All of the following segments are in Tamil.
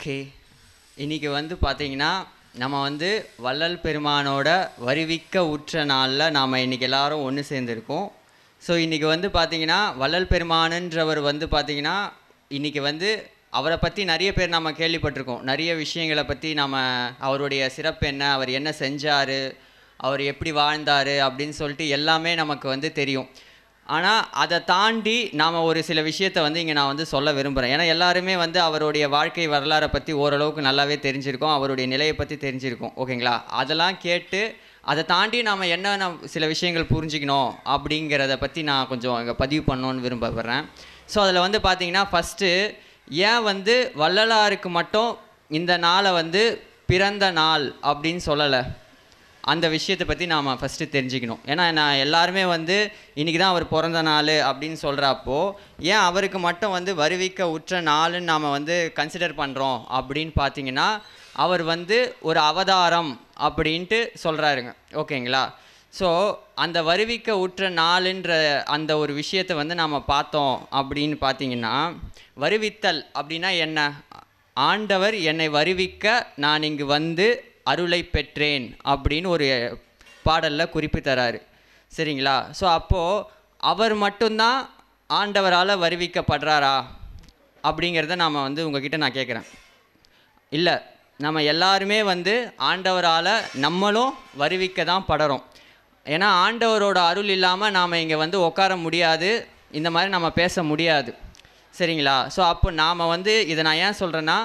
ஓகே இன்னைக்கு வந்து பார்த்தீங்கன்னா நம்ம வந்து வள்ளல் பெருமானோட வருவிக்க உற்ற நாளில் நாம் இன்னைக்கு எல்லாரும் ஒன்று சேர்ந்துருக்கோம் ஸோ இன்னைக்கு வந்து பார்த்தீங்கன்னா வள்ளல் பெருமானுன்றவர் வந்து பார்த்தீங்கன்னா இன்னைக்கு வந்து அவரை பற்றி நிறைய பேர் நம்ம கேள்விப்பட்டிருக்கோம் நிறைய விஷயங்களை பற்றி நம்ம அவருடைய சிறப்பு என்ன அவர் என்ன செஞ்சார் அவர் எப்படி வாழ்ந்தார் அப்படின்னு சொல்லிட்டு எல்லாமே நமக்கு வந்து தெரியும் ஆனால் அதை தாண்டி நாம் ஒரு சில விஷயத்தை வந்து இங்கே நான் வந்து சொல்ல விரும்புகிறேன் ஏன்னா எல்லாருமே வந்து அவருடைய வாழ்க்கை வரலாறை பற்றி ஓரளவுக்கு நல்லாவே தெரிஞ்சிருக்கோம் அவருடைய நிலையை பற்றி தெரிஞ்சிருக்கோம் ஓகேங்களா அதெல்லாம் கேட்டு அதை தாண்டி நாம் என்னென்ன சில விஷயங்கள் புரிஞ்சுக்கணும் அப்படிங்கிறத பற்றி நான் கொஞ்சம் இங்கே பதிவு பண்ணணும்னு விரும்பப்படுறேன் ஸோ அதில் வந்து பார்த்தீங்கன்னா ஃபஸ்ட்டு ஏன் வந்து வள்ளலாருக்கு மட்டும் இந்த நாளை வந்து பிறந்த நாள் அப்படின்னு சொல்லலை அந்த விஷயத்தை பற்றி நாம் ஃபஸ்ட்டு தெரிஞ்சுக்கணும் ஏன்னா நான் எல்லாருமே வந்து இன்றைக்கி தான் அவர் பிறந்த நாள் அப்படின்னு சொல்கிறப்போ ஏன் அவருக்கு மட்டும் வந்து வருவிக்க உற்ற நாளுன்னு நாம் வந்து கன்சிடர் பண்ணுறோம் அப்படின்னு பார்த்தீங்கன்னா அவர் வந்து ஒரு அவதாரம் அப்படின்ட்டு சொல்கிறாருங்க ஓகேங்களா ஸோ அந்த வருவிக்க உற்ற நாளுன்ற அந்த ஒரு விஷயத்தை வந்து நாம் பார்த்தோம் அப்படின்னு பார்த்தீங்கன்னா வருவித்தல் அப்படின்னா என்ன ஆண்டவர் என்னை வருவிக்க நான் இங்கு வந்து அருளை பெற்றேன் அப்படின்னு ஒரு பாடலில் குறிப்பு தராரு சரிங்களா ஸோ அப்போது அவர் மட்டும்தான் ஆண்டவரால் வருவிக்கப்படுறாரா அப்படிங்கிறத நாம் வந்து உங்ககிட்ட நான் கேட்குறேன் இல்லை நம்ம எல்லாருமே வந்து ஆண்டவரால் நம்மளும் வருவிக்க தான் படுறோம் ஏன்னா ஆண்டவரோட அருள் இல்லாமல் நாம் இங்கே வந்து உட்கார முடியாது இந்த மாதிரி நம்ம பேச முடியாது சரிங்களா ஸோ அப்போ நாம் வந்து இதை நான் ஏன் சொல்கிறேன்னா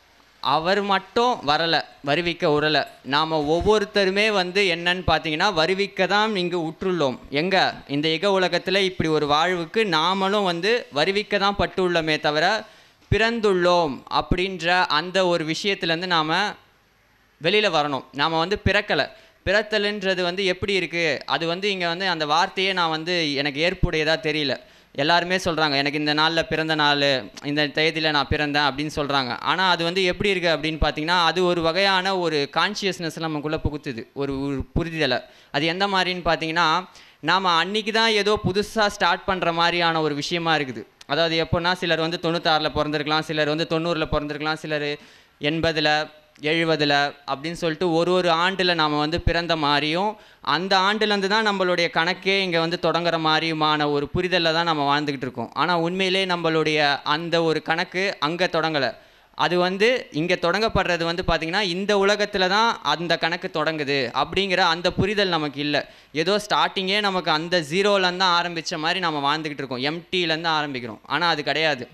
அவர் மட்டும் வரலை வருவிக்க உரலை நாம் ஒவ்வொருத்தருமே வந்து என்னன்னு பார்த்தீங்கன்னா வருவிக்க தான் இங்கு உற்றுள்ளோம் எங்கே இந்த இக உலகத்தில் இப்படி ஒரு வாழ்வுக்கு நாமளும் வந்து வருவிக்க தான் பட்டுள்ளோமே தவிர பிறந்துள்ளோம் அப்படின்ற அந்த ஒரு விஷயத்துலேருந்து நாம் வெளியில் வரணும் நாம் வந்து பிறக்கலை பிறத்தலுன்றது வந்து எப்படி இருக்குது அது வந்து இங்கே வந்து அந்த வார்த்தையே நான் வந்து எனக்கு ஏற்புடையதாக தெரியல எல்லாருமே சொல்கிறாங்க எனக்கு இந்த நாளில் பிறந்த நாள் இந்த தேதியில் நான் பிறந்தேன் அப்படின்னு சொல்கிறாங்க ஆனால் அது வந்து எப்படி இருக்குது அப்படின்னு பார்த்தீங்கன்னா அது ஒரு வகையான ஒரு கான்ஷியஸ்னஸ் நமக்குள்ளே புகுத்துது ஒரு ஒரு புரிதலை அது எந்த மாதிரின்னு பார்த்தீங்கன்னா நாம் அன்னைக்கு தான் ஏதோ புதுசாக ஸ்டார்ட் பண்ணுற மாதிரியான ஒரு விஷயமா இருக்குது அதாவது எப்போன்னா சிலர் வந்து தொண்ணூத்தாறில் பிறந்திருக்கலாம் சிலர் வந்து தொண்ணூறில் பிறந்திருக்கலாம் சிலர் எண்பதில் எழுபதில் அப்படின்னு சொல்லிட்டு ஒரு ஒரு ஆண்டில் நாம் வந்து பிறந்த மாதிரியும் அந்த ஆண்டுலேருந்து தான் நம்மளுடைய கணக்கே இங்கே வந்து தொடங்குற மாதிரியுமான ஒரு புரிதலில் தான் நம்ம வாழ்ந்துக்கிட்டு இருக்கோம் ஆனால் உண்மையிலே நம்மளுடைய அந்த ஒரு கணக்கு அங்கே தொடங்கலை அது வந்து இங்கே தொடங்கப்படுறது வந்து பார்த்திங்கன்னா இந்த உலகத்தில் தான் அந்த கணக்கு தொடங்குது அப்படிங்கிற அந்த புரிதல் நமக்கு இல்லை ஏதோ ஸ்டார்டிங்கே நமக்கு அந்த ஜீரோலேருந்து தான் ஆரம்பித்த மாதிரி நம்ம வாழ்ந்துக்கிட்டு இருக்கோம் எம்டியிலேருந்து ஆரம்பிக்கிறோம் ஆனால் அது கிடையாது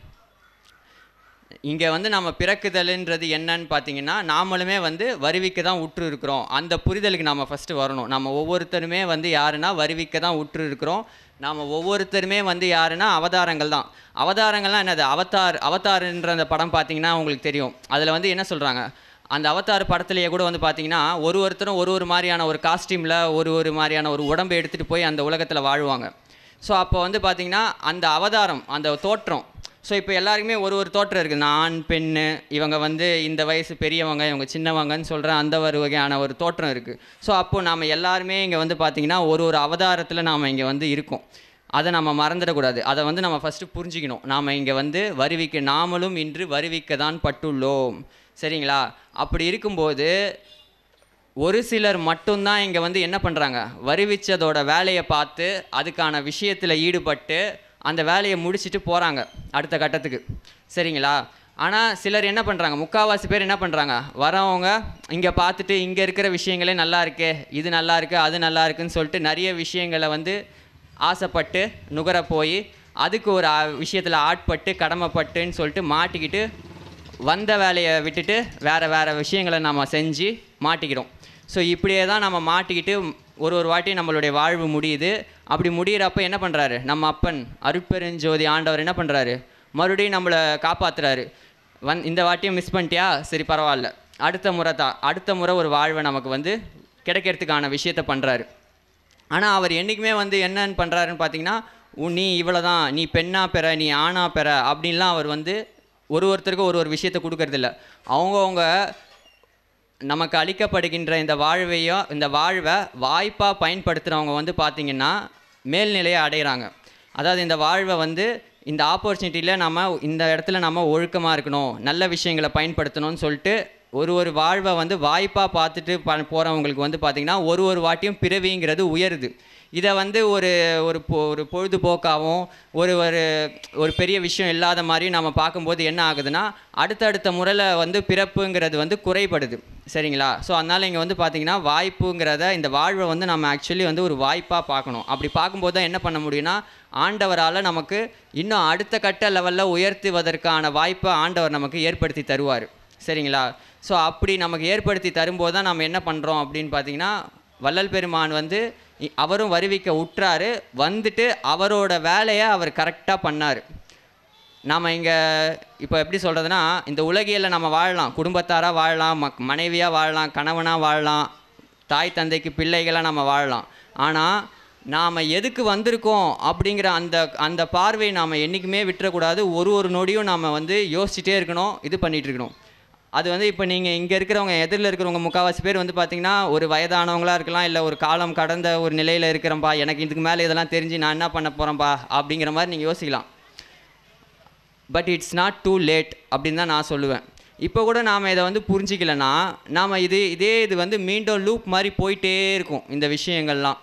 இங்கே வந்து நம்ம பிறக்குதல்ன்றது என்னன்னு பார்த்தீங்கன்னா நாமளுமே வந்து வருவிக்க தான் உற்று இருக்கிறோம் அந்த புரிதலுக்கு நம்ம ஃபஸ்ட்டு வரணும் நம்ம ஒவ்வொருத்தருமே வந்து யாருன்னா வருவிக்க தான் உற்று இருக்கிறோம் நாம் ஒவ்வொருத்தருமே வந்து யாருன்னா அவதாரங்கள் தான் அவதாரங்கள்லாம் என்னது அவதார் அவதார்ன்ற அந்த படம் பார்த்தீங்கன்னா உங்களுக்கு தெரியும் அதில் வந்து என்ன சொல்கிறாங்க அந்த அவதார் படத்துலேயே கூட வந்து பார்த்தீங்கன்னா ஒரு ஒருத்தரும் ஒரு ஒரு மாதிரியான ஒரு காஸ்டியூமில் ஒரு ஒரு மாதிரியான ஒரு உடம்பை எடுத்துகிட்டு போய் அந்த உலகத்தில் வாழ்வாங்க ஸோ அப்போ வந்து பார்த்திங்கன்னா அந்த அவதாரம் அந்த தோற்றம் ஸோ இப்போ எல்லாருக்குமே ஒரு ஒரு தோற்றம் இருக்குது நான் பெண் இவங்க வந்து இந்த வயசு பெரியவங்க இவங்க சின்னவங்கன்னு சொல்கிற அந்த ஒரு வகையான ஒரு தோற்றம் இருக்குது ஸோ அப்போது நாம் எல்லாருமே இங்கே வந்து பார்த்திங்கன்னா ஒரு ஒரு அவதாரத்தில் நாம் இங்கே வந்து இருக்கோம் அதை நம்ம மறந்துடக்கூடாது அதை வந்து நம்ம ஃபஸ்ட்டு புரிஞ்சிக்கணும் நாம் இங்கே வந்து வருவிக்க நாமளும் இன்று வருவிக்க தான் பட்டுள்ளோம் சரிங்களா அப்படி இருக்கும்போது ஒரு சிலர் மட்டும்தான் இங்கே வந்து என்ன பண்ணுறாங்க வருவிச்சதோட வேலையை பார்த்து அதுக்கான விஷயத்தில் ஈடுபட்டு அந்த வேலையை முடிச்சுட்டு போகிறாங்க அடுத்த கட்டத்துக்கு சரிங்களா ஆனால் சிலர் என்ன பண்ணுறாங்க முக்கால்வாசி பேர் என்ன பண்ணுறாங்க வரவங்க இங்கே பார்த்துட்டு இங்கே இருக்கிற விஷயங்களே நல்லா இருக்கே இது நல்லா இருக்கு அது நல்லா இருக்குன்னு சொல்லிட்டு நிறைய விஷயங்களை வந்து ஆசைப்பட்டு நுகர போய் அதுக்கு ஒரு விஷயத்தில் ஆட்பட்டு கடமைப்பட்டுன்னு சொல்லிட்டு மாட்டிக்கிட்டு வந்த வேலையை விட்டுட்டு வேறு வேறு விஷயங்களை நம்ம செஞ்சு மாட்டிக்கிறோம் ஸோ இப்படியே தான் நம்ம மாட்டிக்கிட்டு ஒரு ஒரு வாட்டி நம்மளுடைய வாழ்வு முடியுது அப்படி முடிகிறப்ப என்ன பண்ணுறாரு நம்ம அப்பன் அருட்பெருஞ்சோதி ஆண்டவர் என்ன பண்ணுறாரு மறுபடியும் நம்மளை காப்பாற்றுறாரு வந் இந்த வாட்டியும் மிஸ் பண்ணிட்டியா சரி பரவாயில்ல அடுத்த முறை தான் அடுத்த முறை ஒரு வாழ்வை நமக்கு வந்து கிடைக்கிறதுக்கான விஷயத்த பண்ணுறாரு ஆனால் அவர் என்றைக்குமே வந்து என்னன்னு பண்ணுறாருன்னு பார்த்தீங்கன்னா உ- நீ இவ்வளோ தான் நீ பெண்ணா பெற நீ ஆணா பெற அப்படின்லாம் அவர் வந்து ஒரு ஒருத்தருக்கும் ஒரு ஒரு விஷயத்தை கொடுக்கறதில்ல அவங்கவுங்க நமக்கு அளிக்கப்படுகின்ற இந்த வாழ்வையும் இந்த வாழ்வை வாய்ப்பாக பயன்படுத்துகிறவங்க வந்து பார்த்திங்கன்னா மேல்நிலையை அடைகிறாங்க அதாவது இந்த வாழ்வை வந்து இந்த ஆப்பர்ச்சுனிட்டியில் நம்ம இந்த இடத்துல நம்ம ஒழுக்கமாக இருக்கணும் நல்ல விஷயங்களை பயன்படுத்தணும்னு சொல்லிட்டு ஒரு ஒரு வாழ்வை வந்து வாய்ப்பாக பார்த்துட்டு ப போகிறவங்களுக்கு வந்து பார்த்திங்கன்னா ஒரு ஒரு வாட்டியும் பிறவிங்கிறது உயருது இதை வந்து ஒரு ஒரு பொ ஒரு பொழுதுபோக்காகவும் ஒரு ஒரு ஒரு பெரிய விஷயம் இல்லாத மாதிரியும் நம்ம பார்க்கும்போது என்ன ஆகுதுன்னா அடுத்தடுத்த முறையில் வந்து பிறப்புங்கிறது வந்து குறைபடுது சரிங்களா ஸோ அதனால் இங்கே வந்து பார்த்திங்கன்னா வாய்ப்புங்கிறத இந்த வாழ்வை வந்து நம்ம ஆக்சுவலி வந்து ஒரு வாய்ப்பாக பார்க்கணும் அப்படி பார்க்கும்போது தான் என்ன பண்ண முடியும்னா ஆண்டவரால் நமக்கு இன்னும் அடுத்த கட்ட லெவலில் உயர்த்துவதற்கான வாய்ப்பை ஆண்டவர் நமக்கு ஏற்படுத்தி தருவார் சரிங்களா ஸோ அப்படி நமக்கு ஏற்படுத்தி தரும்போது தான் நம்ம என்ன பண்ணுறோம் அப்படின்னு பார்த்தீங்கன்னா வள்ளல் பெருமான் வந்து இ- அவரும் வருவிக்க உற்றாரு வந்துட்டு அவரோட வேலையை அவர் கரெக்டாக பண்ணார் நாம் இங்கே இப்போ எப்படி சொல்கிறதுனா இந்த உலகியலில் நம்ம வாழலாம் குடும்பத்தாராக வாழலாம் மக் மனைவியாக வாழலாம் கணவனாக வாழலாம் தாய் தந்தைக்கு பிள்ளைகளாக நம்ம வாழலாம் ஆனால் நாம் எதுக்கு வந்திருக்கோம் அப்படிங்கிற அந்த அந்த பார்வை நாம் என்றைக்குமே விட்டுறக்கூடாது ஒரு ஒரு நொடியும் நாம் வந்து யோசிச்சுட்டே இருக்கணும் இது பண்ணிகிட்டு இருக்கணும் அது வந்து இப்போ நீங்கள் இங்கே இருக்கிறவங்க எதிரில் இருக்கிறவங்க முக்கால்வாசி பேர் வந்து பார்த்தீங்கன்னா ஒரு வயதானவங்களா இருக்கலாம் இல்லை ஒரு காலம் கடந்த ஒரு நிலையில் இருக்கிறேன்ப்பா எனக்கு இதுக்கு மேலே இதெல்லாம் தெரிஞ்சு நான் என்ன பண்ண போகிறேன்ப்பா அப்படிங்கிற மாதிரி நீங்கள் யோசிக்கலாம் but it's not too late அப்படின்னு தான் நான் சொல்லுவேன் இப்போ கூட நாம் இதை வந்து புரிஞ்சிக்கலனா நாம் இது இதே இது வந்து மீண்டும் லூப் மாதிரி போயிட்டே இருக்கும் இந்த விஷயங்கள்லாம்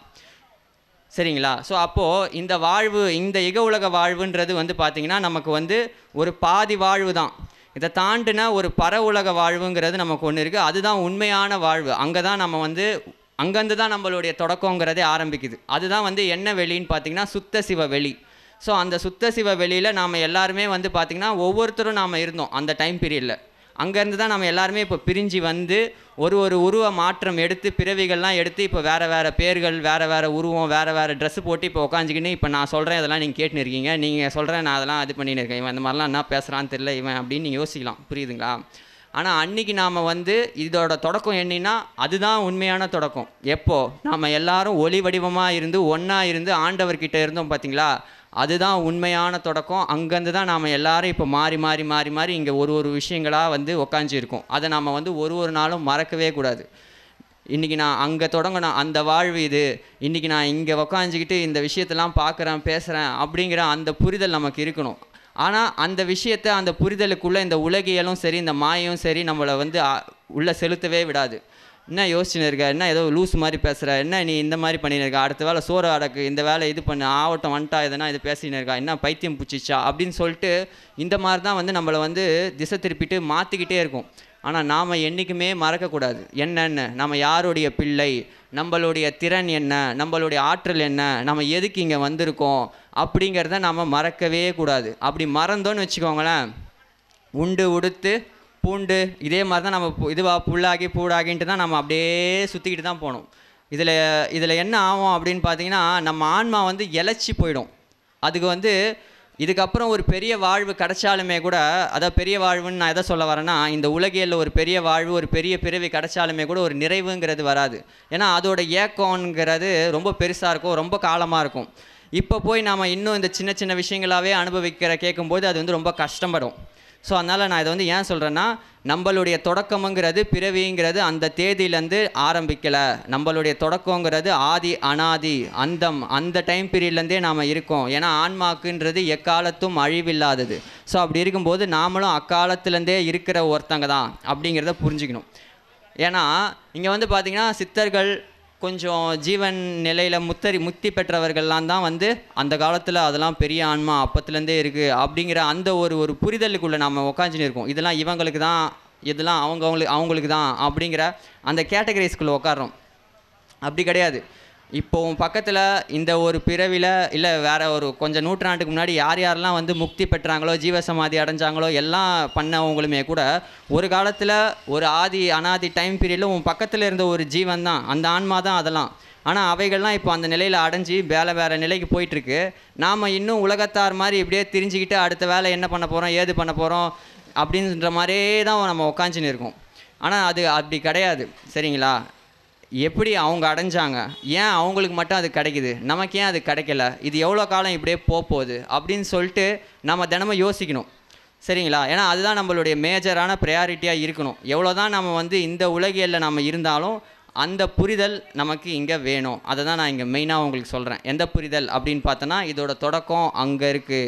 சரிங்களா ஸோ அப்போது இந்த வாழ்வு இந்த இக உலக வாழ்வுன்றது வந்து பார்த்திங்கன்னா நமக்கு வந்து ஒரு பாதி வாழ்வு தான் இதை தாண்டின ஒரு பர உலக வாழ்வுங்கிறது நமக்கு ஒன்று இருக்குது அதுதான் உண்மையான வாழ்வு அங்கே தான் நம்ம வந்து அங்கேருந்து தான் நம்மளுடைய தொடக்கங்கிறதே ஆரம்பிக்குது அதுதான் வந்து என்ன வெளின்னு பார்த்தீங்கன்னா சுத்த சிவ வெளி ஸோ அந்த சுத்த சிவ வெளியில் நாம் எல்லாருமே வந்து பார்த்திங்கன்னா ஒவ்வொருத்தரும் நாம் இருந்தோம் அந்த டைம் பீரியடில் அங்கேருந்து தான் நம்ம எல்லாருமே இப்போ பிரிஞ்சு வந்து ஒரு ஒரு உருவ மாற்றம் எடுத்து பிறவிகள்லாம் எடுத்து இப்போ வேறு வேறு பேர்கள் வேறு வேறு உருவம் வேறு வேறு ட்ரெஸ்ஸு போட்டு இப்போ உட்காந்துக்கின்னு இப்போ நான் சொல்கிறேன் அதெல்லாம் நீங்கள் கேட்டுன்னு இருக்கீங்க நீங்கள் சொல்கிறேன் நான் அதெல்லாம் இது பண்ணின்னு இருக்கேன் இவன் இந்த மாதிரிலாம் என்ன பேசுகிறான்னு தெரியல இவன் அப்படின்னு நீங்கள் யோசிக்கலாம் புரியுதுங்களா ஆனால் அன்னைக்கு நாம் வந்து இதோட தொடக்கம் என்னன்னா அதுதான் உண்மையான தொடக்கம் எப்போ நாம் எல்லாரும் ஒளி வடிவமாக இருந்து ஒன்றா இருந்து ஆண்டவர்கிட்ட இருந்தோம் பார்த்தீங்களா அதுதான் உண்மையான தொடக்கம் அங்கேருந்து தான் நாம் எல்லாரும் இப்போ மாறி மாறி மாறி மாறி இங்கே ஒரு ஒரு விஷயங்களாக வந்து உக்காஞ்சிருக்கோம் அதை நாம் வந்து ஒரு ஒரு நாளும் மறக்கவே கூடாது இன்றைக்கி நான் அங்கே தொடங்கின அந்த வாழ்வு இது இன்றைக்கி நான் இங்கே உக்காஞ்சிக்கிட்டு இந்த விஷயத்தெல்லாம் பார்க்குறேன் பேசுகிறேன் அப்படிங்கிற அந்த புரிதல் நமக்கு இருக்கணும் ஆனால் அந்த விஷயத்தை அந்த புரிதலுக்குள்ளே இந்த உலகியலும் சரி இந்த மாயும் சரி நம்மளை வந்து அ- உள்ள செலுத்தவே விடாது என்ன யோசிச்சுன்னு இருக்க என்ன ஏதோ லூஸ் மாதிரி பேசுகிற என்ன நீ இந்த மாதிரி பண்ணின்னு இருக்க அடுத்த வேலை சோறு அடக்கு இந்த வேலை இது பண்ணு ஆவட்டம் வந்துட்டா எதனா இது பேசின்னு இருக்கா என்ன பைத்தியம் பிடிச்சிச்சா அப்படின்னு சொல்லிட்டு இந்த மாதிரி தான் வந்து நம்மளை வந்து திசை திருப்பிட்டு மாற்றிக்கிட்டே இருக்கும் ஆனால் நாம் என்றைக்குமே மறக்கக்கூடாது என்னென்ன நம்ம யாருடைய பிள்ளை நம்மளுடைய திறன் என்ன நம்மளுடைய ஆற்றல் என்ன நம்ம எதுக்கு இங்கே வந்திருக்கோம் அப்படிங்கிறத நாம் மறக்கவே கூடாது அப்படி மறந்தோன்னு வச்சுக்கோங்களேன் உண்டு உடுத்து பூண்டு இதே மாதிரி தான் நம்ம பு- இதுவா புல்லாகி பூடாகின்ட்டு தான் நம்ம அப்படியே சுற்றிக்கிட்டு தான் போகணும் இதில் இதில் என்ன ஆகும் அப்படின்னு பார்த்தீங்கன்னா நம்ம ஆன்மா வந்து இழைச்சி போயிடும் அதுக்கு வந்து இதுக்கப்புறம் ஒரு பெரிய வாழ்வு கிடைச்சாலுமே கூட அதாவது பெரிய வாழ்வுன்னு நான் எதை சொல்ல வரேன்னா இந்த உலகியலில் ஒரு பெரிய வாழ்வு ஒரு பெரிய பிறவி கிடைச்சாலுமே கூட ஒரு நிறைவுங்கிறது வராது ஏன்னா அதோட ஏக்கம்ங்கிறது ரொம்ப பெருசாக இருக்கும் ரொம்ப காலமாக இருக்கும் இப்போ போய் நாம் இன்னும் இந்த சின்ன சின்ன விஷயங்களாவே அனுபவிக்கிற கேட்கும்போது அது வந்து ரொம்ப கஷ்டப்படும் ஸோ அதனால் நான் இதை வந்து ஏன் சொல்கிறேன்னா நம்மளுடைய தொடக்கமுங்கிறது பிறவிங்கிறது அந்த தேதியிலேருந்து ஆரம்பிக்கலை நம்மளுடைய தொடக்கங்கிறது ஆதி அனாதி அந்தம் அந்த டைம் பீரியட்லேருந்தே நாம் இருக்கோம் ஏன்னா ஆன்மாக்குன்றது எக்காலத்தும் அழிவில்லாதது ஸோ அப்படி இருக்கும்போது நாமளும் அக்காலத்துலேருந்தே இருக்கிற ஒருத்தங்க தான் அப்படிங்கிறத புரிஞ்சுக்கணும் ஏன்னா இங்கே வந்து பார்த்தீங்கன்னா சித்தர்கள் கொஞ்சம் ஜீவன் நிலையில் முத்தரி முக்தி பெற்றவர்கள்லாம் தான் வந்து அந்த காலத்தில் அதெல்லாம் பெரிய ஆன்மா அப்பத்துலேருந்தே இருக்குது அப்படிங்கிற அந்த ஒரு ஒரு புரிதலுக்குள்ளே நம்ம உக்காந்துன்னு இருக்கோம் இதெல்லாம் இவங்களுக்கு தான் இதெல்லாம் அவங்க அவங்களுக்கு அவங்களுக்கு தான் அப்படிங்கிற அந்த கேட்டகரிஸ்குள்ளே உட்காரோம் அப்படி கிடையாது இப்போ உன் பக்கத்தில் இந்த ஒரு பிறவியில் இல்லை வேற ஒரு கொஞ்சம் நூற்றாண்டுக்கு முன்னாடி யார் யாரெல்லாம் வந்து முக்தி பெற்றாங்களோ ஜீவசமாதி அடைஞ்சாங்களோ எல்லாம் பண்ணவங்களுமே கூட ஒரு காலத்தில் ஒரு ஆதி அனாதி டைம் பீரியடில் உன் பக்கத்தில் இருந்த ஒரு ஜீவன் தான் அந்த ஆன்மா தான் அதெல்லாம் ஆனால் அவைகள்லாம் இப்போ அந்த நிலையில் அடைஞ்சு வேலை வேறு நிலைக்கு போயிட்டுருக்கு நாம் இன்னும் உலகத்தார் மாதிரி இப்படியே திரிஞ்சுக்கிட்டு அடுத்த வேலை என்ன பண்ண போகிறோம் ஏது பண்ண போகிறோம் அப்படின்ற மாதிரியே தான் நம்ம உக்காந்துன்னு இருக்கோம் ஆனால் அது அப்படி கிடையாது சரிங்களா எப்படி அவங்க அடைஞ்சாங்க ஏன் அவங்களுக்கு மட்டும் அது கிடைக்குது நமக்கு ஏன் அது கிடைக்கல இது எவ்வளோ காலம் இப்படியே போக போகுது அப்படின்னு சொல்லிட்டு நம்ம தினமும் யோசிக்கணும் சரிங்களா ஏன்னா அதுதான் நம்மளுடைய மேஜரான ப்ரையாரிட்டியாக இருக்கணும் எவ்வளோ தான் நம்ம வந்து இந்த உலகியலில் நம்ம இருந்தாலும் அந்த புரிதல் நமக்கு இங்கே வேணும் அதை தான் நான் இங்கே மெயினாக உங்களுக்கு சொல்கிறேன் எந்த புரிதல் அப்படின்னு பார்த்தோன்னா இதோட தொடக்கம் அங்கே இருக்குது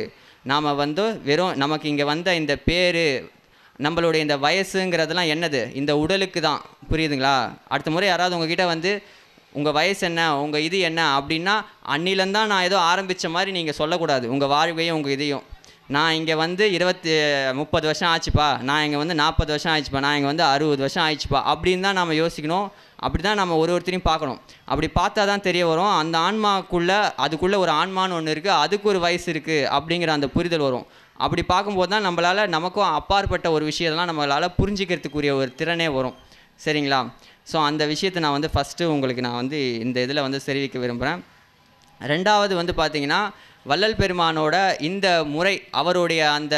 நாம் வந்து வெறும் நமக்கு இங்கே வந்த இந்த பேர் நம்மளுடைய இந்த வயசுங்கிறதெல்லாம் என்னது இந்த உடலுக்கு தான் புரியுதுங்களா அடுத்த முறை யாராவது உங்ககிட்ட வந்து உங்கள் வயசு என்ன உங்கள் இது என்ன அப்படின்னா அன்னிலேருந்தான் நான் ஏதோ ஆரம்பித்த மாதிரி நீங்கள் சொல்லக்கூடாது உங்கள் வாழ்வையும் உங்கள் இதையும் நான் இங்கே வந்து இருபத்தி முப்பது வருஷம் ஆச்சுப்பா நான் இங்கே வந்து நாற்பது வருஷம் ஆயிடுச்சுப்பா நான் இங்கே வந்து அறுபது வருஷம் ஆயிடுச்சுப்பா அப்படின்னு தான் நம்ம யோசிக்கணும் அப்படி தான் நம்ம ஒரு ஒருத்தரையும் பார்க்கணும் அப்படி பார்த்தா தான் தெரிய வரும் அந்த ஆன்மாக்குள்ளே அதுக்குள்ளே ஒரு ஆன்மான்னு ஒன்று இருக்குது அதுக்கு ஒரு வயசு இருக்குது அப்படிங்கிற அந்த புரிதல் வரும் அப்படி பார்க்கும்போது தான் நம்மளால் நமக்கும் அப்பாற்பட்ட ஒரு விஷயத்தெல்லாம் நம்மளால் புரிஞ்சிக்கிறதுக்குரிய ஒரு திறனே வரும் சரிங்களா ஸோ அந்த விஷயத்தை நான் வந்து ஃபஸ்ட்டு உங்களுக்கு நான் வந்து இந்த இதில் வந்து தெரிவிக்க விரும்புகிறேன் ரெண்டாவது வந்து பார்த்தீங்கன்னா வள்ளல் பெருமானோட இந்த முறை அவருடைய அந்த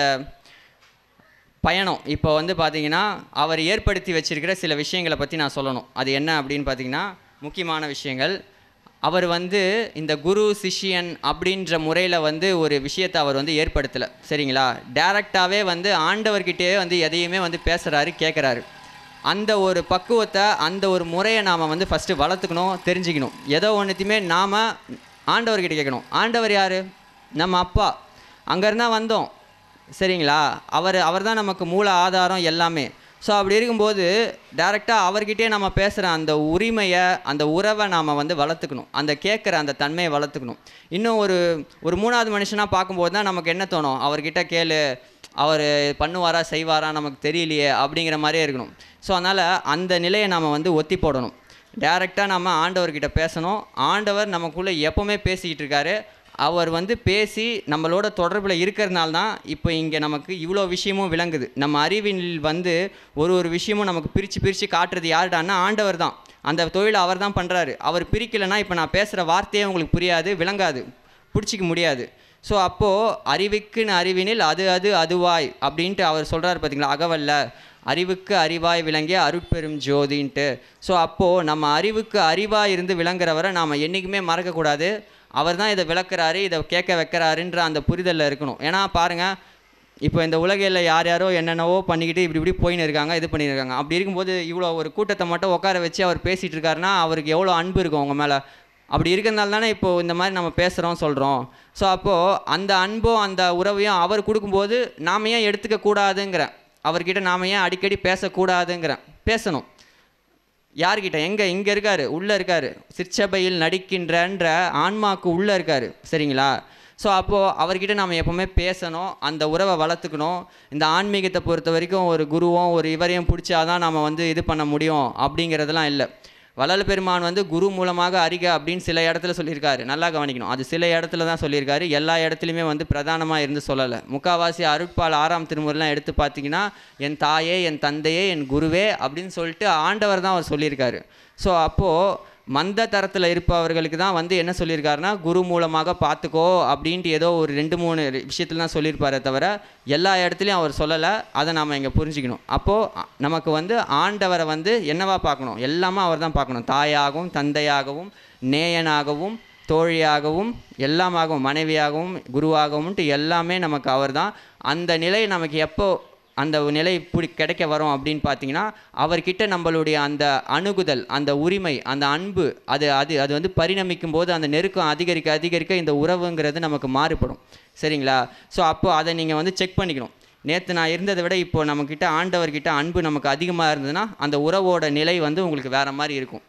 பயணம் இப்போ வந்து பார்த்தீங்கன்னா அவர் ஏற்படுத்தி வச்சிருக்கிற சில விஷயங்களை பற்றி நான் சொல்லணும் அது என்ன அப்படின்னு பார்த்தீங்கன்னா முக்கியமான விஷயங்கள் அவர் வந்து இந்த குரு சிஷ்யன் அப்படின்ற முறையில் வந்து ஒரு விஷயத்தை அவர் வந்து ஏற்படுத்தலை சரிங்களா டைரக்டாகவே வந்து ஆண்டவர்கிட்டயே வந்து எதையுமே வந்து பேசுகிறாரு கேட்குறாரு அந்த ஒரு பக்குவத்தை அந்த ஒரு முறையை நாம் வந்து ஃபஸ்ட்டு வளர்த்துக்கணும் தெரிஞ்சுக்கணும் ஏதோ ஒன்றுத்தையுமே நாம் ஆண்டவர்கிட்ட கேட்கணும் ஆண்டவர் யார் நம்ம அப்பா அங்கேருந்தா வந்தோம் சரிங்களா அவர் அவர் தான் நமக்கு மூல ஆதாரம் எல்லாமே ஸோ அப்படி இருக்கும்போது டேரெக்டாக அவர்கிட்டயே நம்ம பேசுகிற அந்த உரிமையை அந்த உறவை நாம் வந்து வளர்த்துக்கணும் அந்த கேட்குற அந்த தன்மையை வளர்த்துக்கணும் இன்னும் ஒரு ஒரு மூணாவது மனுஷனாக பார்க்கும்போது தான் நமக்கு என்ன தோணும் அவர்கிட்ட கேளு அவர் பண்ணுவாரா செய்வாரா நமக்கு தெரியலையே அப்படிங்கிற மாதிரியே இருக்கணும் ஸோ அதனால் அந்த நிலையை நாம் வந்து ஒத்தி போடணும் டேரெக்டாக நம்ம ஆண்டவர்கிட்ட பேசணும் ஆண்டவர் நமக்குள்ளே எப்போவுமே பேசிக்கிட்டு இருக்காரு அவர் வந்து பேசி நம்மளோட தொடர்பில் இருக்கிறதுனால தான் இப்போ இங்கே நமக்கு இவ்வளோ விஷயமும் விளங்குது நம்ம அறிவினில் வந்து ஒரு ஒரு விஷயமும் நமக்கு பிரித்து பிரித்து காட்டுறது யாருடான்னா ஆண்டவர் தான் அந்த தொழிலை அவர் தான் பண்ணுறாரு அவர் பிரிக்கலைன்னா இப்போ நான் பேசுகிற வார்த்தையே உங்களுக்கு புரியாது விளங்காது பிடிச்சிக்க முடியாது ஸோ அப்போது அறிவுக்குன்னு அறிவினில் அது அது அதுவாய் அப்படின்ட்டு அவர் சொல்கிறாரு பார்த்தீங்களா அகவல்ல அறிவுக்கு அறிவாய் விளங்கிய அருட்பெரும் ஜோதின்ட்டு ஸோ அப்போது நம்ம அறிவுக்கு அறிவாய் இருந்து விளங்குறவரை நாம் என்றைக்குமே மறக்கக்கூடாது அவர் தான் இதை விளக்குறாரு இதை கேட்க வைக்கிறாருன்ற அந்த புரிதலில் இருக்கணும் ஏன்னா பாருங்கள் இப்போ இந்த உலகில் யார் யாரோ என்னென்னவோ பண்ணிக்கிட்டு இப்படி இப்படி போயின்னு இருக்காங்க இது பண்ணியிருக்காங்க அப்படி இருக்கும்போது இவ்வளோ ஒரு கூட்டத்தை மட்டும் உட்கார வச்சு அவர் பேசிகிட்டு இருக்காருன்னா அவருக்கு எவ்வளோ அன்பு இருக்கும் அவங்க மேலே அப்படி இருக்கிறதுனால தானே இப்போது இந்த மாதிரி நம்ம பேசுகிறோம் சொல்கிறோம் ஸோ அப்போது அந்த அன்பும் அந்த உறவையும் அவர் கொடுக்கும்போது நாம் ஏன் எடுத்துக்க கூடாதுங்கிறேன் அவர்கிட்ட நாம் ஏன் அடிக்கடி பேசக்கூடாதுங்கிறேன் பேசணும் யார்கிட்ட எங்கே இங்கே இருக்காரு உள்ளே இருக்காரு சிற்சபையில் நடிக்கின்றன்ற ஆன்மாக்கு உள்ளே இருக்காரு சரிங்களா ஸோ அப்போது அவர்கிட்ட நாம் எப்போவுமே பேசணும் அந்த உறவை வளர்த்துக்கணும் இந்த ஆன்மீகத்தை பொறுத்த வரைக்கும் ஒரு குருவும் ஒரு இவரையும் பிடிச்சாதான் நம்ம வந்து இது பண்ண முடியும் அப்படிங்கிறதெல்லாம் இல்லை வள்ளல் பெருமான் வந்து குரு மூலமாக அறிக அப்படின்னு சில இடத்துல சொல்லியிருக்காரு நல்லா கவனிக்கணும் அது சில இடத்துல தான் சொல்லியிருக்காரு எல்லா இடத்துலையுமே வந்து பிரதானமாக இருந்து சொல்லலை முக்காவாசி அருட்பால் ஆறாம் திருமுறைலாம் எடுத்து பார்த்தீங்கன்னா என் தாயே என் தந்தையே என் குருவே அப்படின்னு சொல்லிட்டு ஆண்டவர் தான் அவர் சொல்லியிருக்காரு ஸோ அப்போது மந்த தரத்தில் இருப்பவர்களுக்கு தான் வந்து என்ன சொல்லியிருக்காருன்னா குரு மூலமாக பார்த்துக்கோ அப்படின்ட்டு ஏதோ ஒரு ரெண்டு மூணு விஷயத்துல தான் சொல்லியிருப்பாரே தவிர எல்லா இடத்துலையும் அவர் சொல்லலை அதை நாம் இங்கே புரிஞ்சுக்கணும் அப்போது நமக்கு வந்து ஆண்டவரை வந்து என்னவா பார்க்கணும் எல்லாமே அவர் தான் பார்க்கணும் தாயாகவும் தந்தையாகவும் நேயனாகவும் தோழியாகவும் எல்லாமாகவும் மனைவியாகவும் குருவாகவும்ன்ட்டு எல்லாமே நமக்கு அவர் தான் அந்த நிலை நமக்கு எப்போ அந்த நிலை இப்படி கிடைக்க வரும் அப்படின்னு பார்த்தீங்கன்னா அவர்கிட்ட நம்மளுடைய அந்த அணுகுதல் அந்த உரிமை அந்த அன்பு அது அது அது வந்து பரிணமிக்கும் போது அந்த நெருக்கம் அதிகரிக்க அதிகரிக்க இந்த உறவுங்கிறது நமக்கு மாறுபடும் சரிங்களா ஸோ அப்போ அதை நீங்கள் வந்து செக் பண்ணிக்கணும் நேற்று நான் இருந்ததை விட இப்போ நம்மக்கிட்ட ஆண்டவர்கிட்ட அன்பு நமக்கு அதிகமாக இருந்ததுன்னா அந்த உறவோட நிலை வந்து உங்களுக்கு வேறு மாதிரி இருக்கும்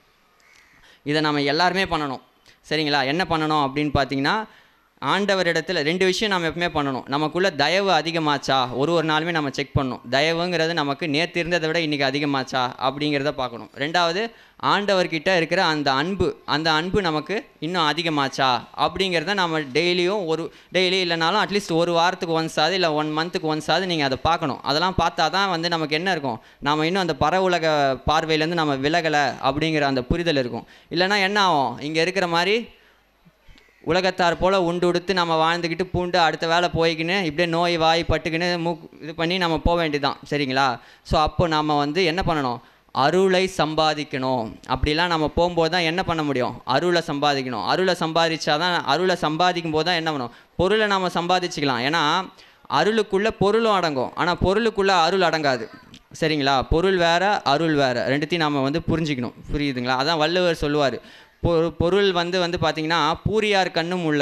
இதை நம்ம எல்லாருமே பண்ணணும் சரிங்களா என்ன பண்ணணும் அப்படின்னு பார்த்தீங்கன்னா ஆண்டவரிடத்தில் ரெண்டு விஷயம் நம்ம எப்பவுமே பண்ணணும் நமக்குள்ள தயவு அதிகமாச்சா ஒரு ஒரு நாளுமே நம்ம செக் பண்ணணும் தயவுங்கிறது நமக்கு நேற்று இருந்ததை விட இன்றைக்கி அதிகமாச்சா அப்படிங்கிறத பார்க்கணும் ரெண்டாவது ஆண்டவர்கிட்ட இருக்கிற அந்த அன்பு அந்த அன்பு நமக்கு இன்னும் அதிகமாச்சா அப்படிங்கிறத நம்ம டெய்லியும் ஒரு டெய்லி இல்லைனாலும் அட்லீஸ்ட் ஒரு வாரத்துக்கு ஒன்ஸ் ஆகுது இல்லை ஒன் மந்த்துக்கு ஒன்ஸ் ஆகுது நீங்கள் அதை பார்க்கணும் அதெல்லாம் பார்த்தா தான் வந்து நமக்கு என்ன இருக்கும் நம்ம இன்னும் அந்த பர உலக பார்வையிலேருந்து நம்ம விலகலை அப்படிங்கிற அந்த புரிதல் இருக்கும் இல்லைன்னா என்ன ஆகும் இங்கே இருக்கிற மாதிரி உலகத்தார் போல் உண்டு உடுத்து நம்ம வாழ்ந்துக்கிட்டு பூண்டு அடுத்த வேலை போய்க்கின்னு இப்படியே நோய் வாய் பட்டுக்கின்னு மூக் இது பண்ணி நம்ம போக வேண்டியதுதான் சரிங்களா ஸோ அப்போ நம்ம வந்து என்ன பண்ணணும் அருளை சம்பாதிக்கணும் அப்படிலாம் நம்ம போகும்போது தான் என்ன பண்ண முடியும் அருளை சம்பாதிக்கணும் அருளை சம்பாதிச்சா தான் அருளை சம்பாதிக்கும் போது தான் என்ன பண்ணணும் பொருளை நாம் சம்பாதிச்சுக்கலாம் ஏன்னா அருளுக்குள்ளே பொருளும் அடங்கும் ஆனால் பொருளுக்குள்ளே அருள் அடங்காது சரிங்களா பொருள் வேற அருள் வேற ரெண்டுத்தையும் நாம் வந்து புரிஞ்சிக்கணும் புரியுதுங்களா அதான் வள்ளுவர் சொல்லுவார் பொரு பொருள் வந்து வந்து பார்த்திங்கன்னா பூரியார் கண்ணும் உள்ள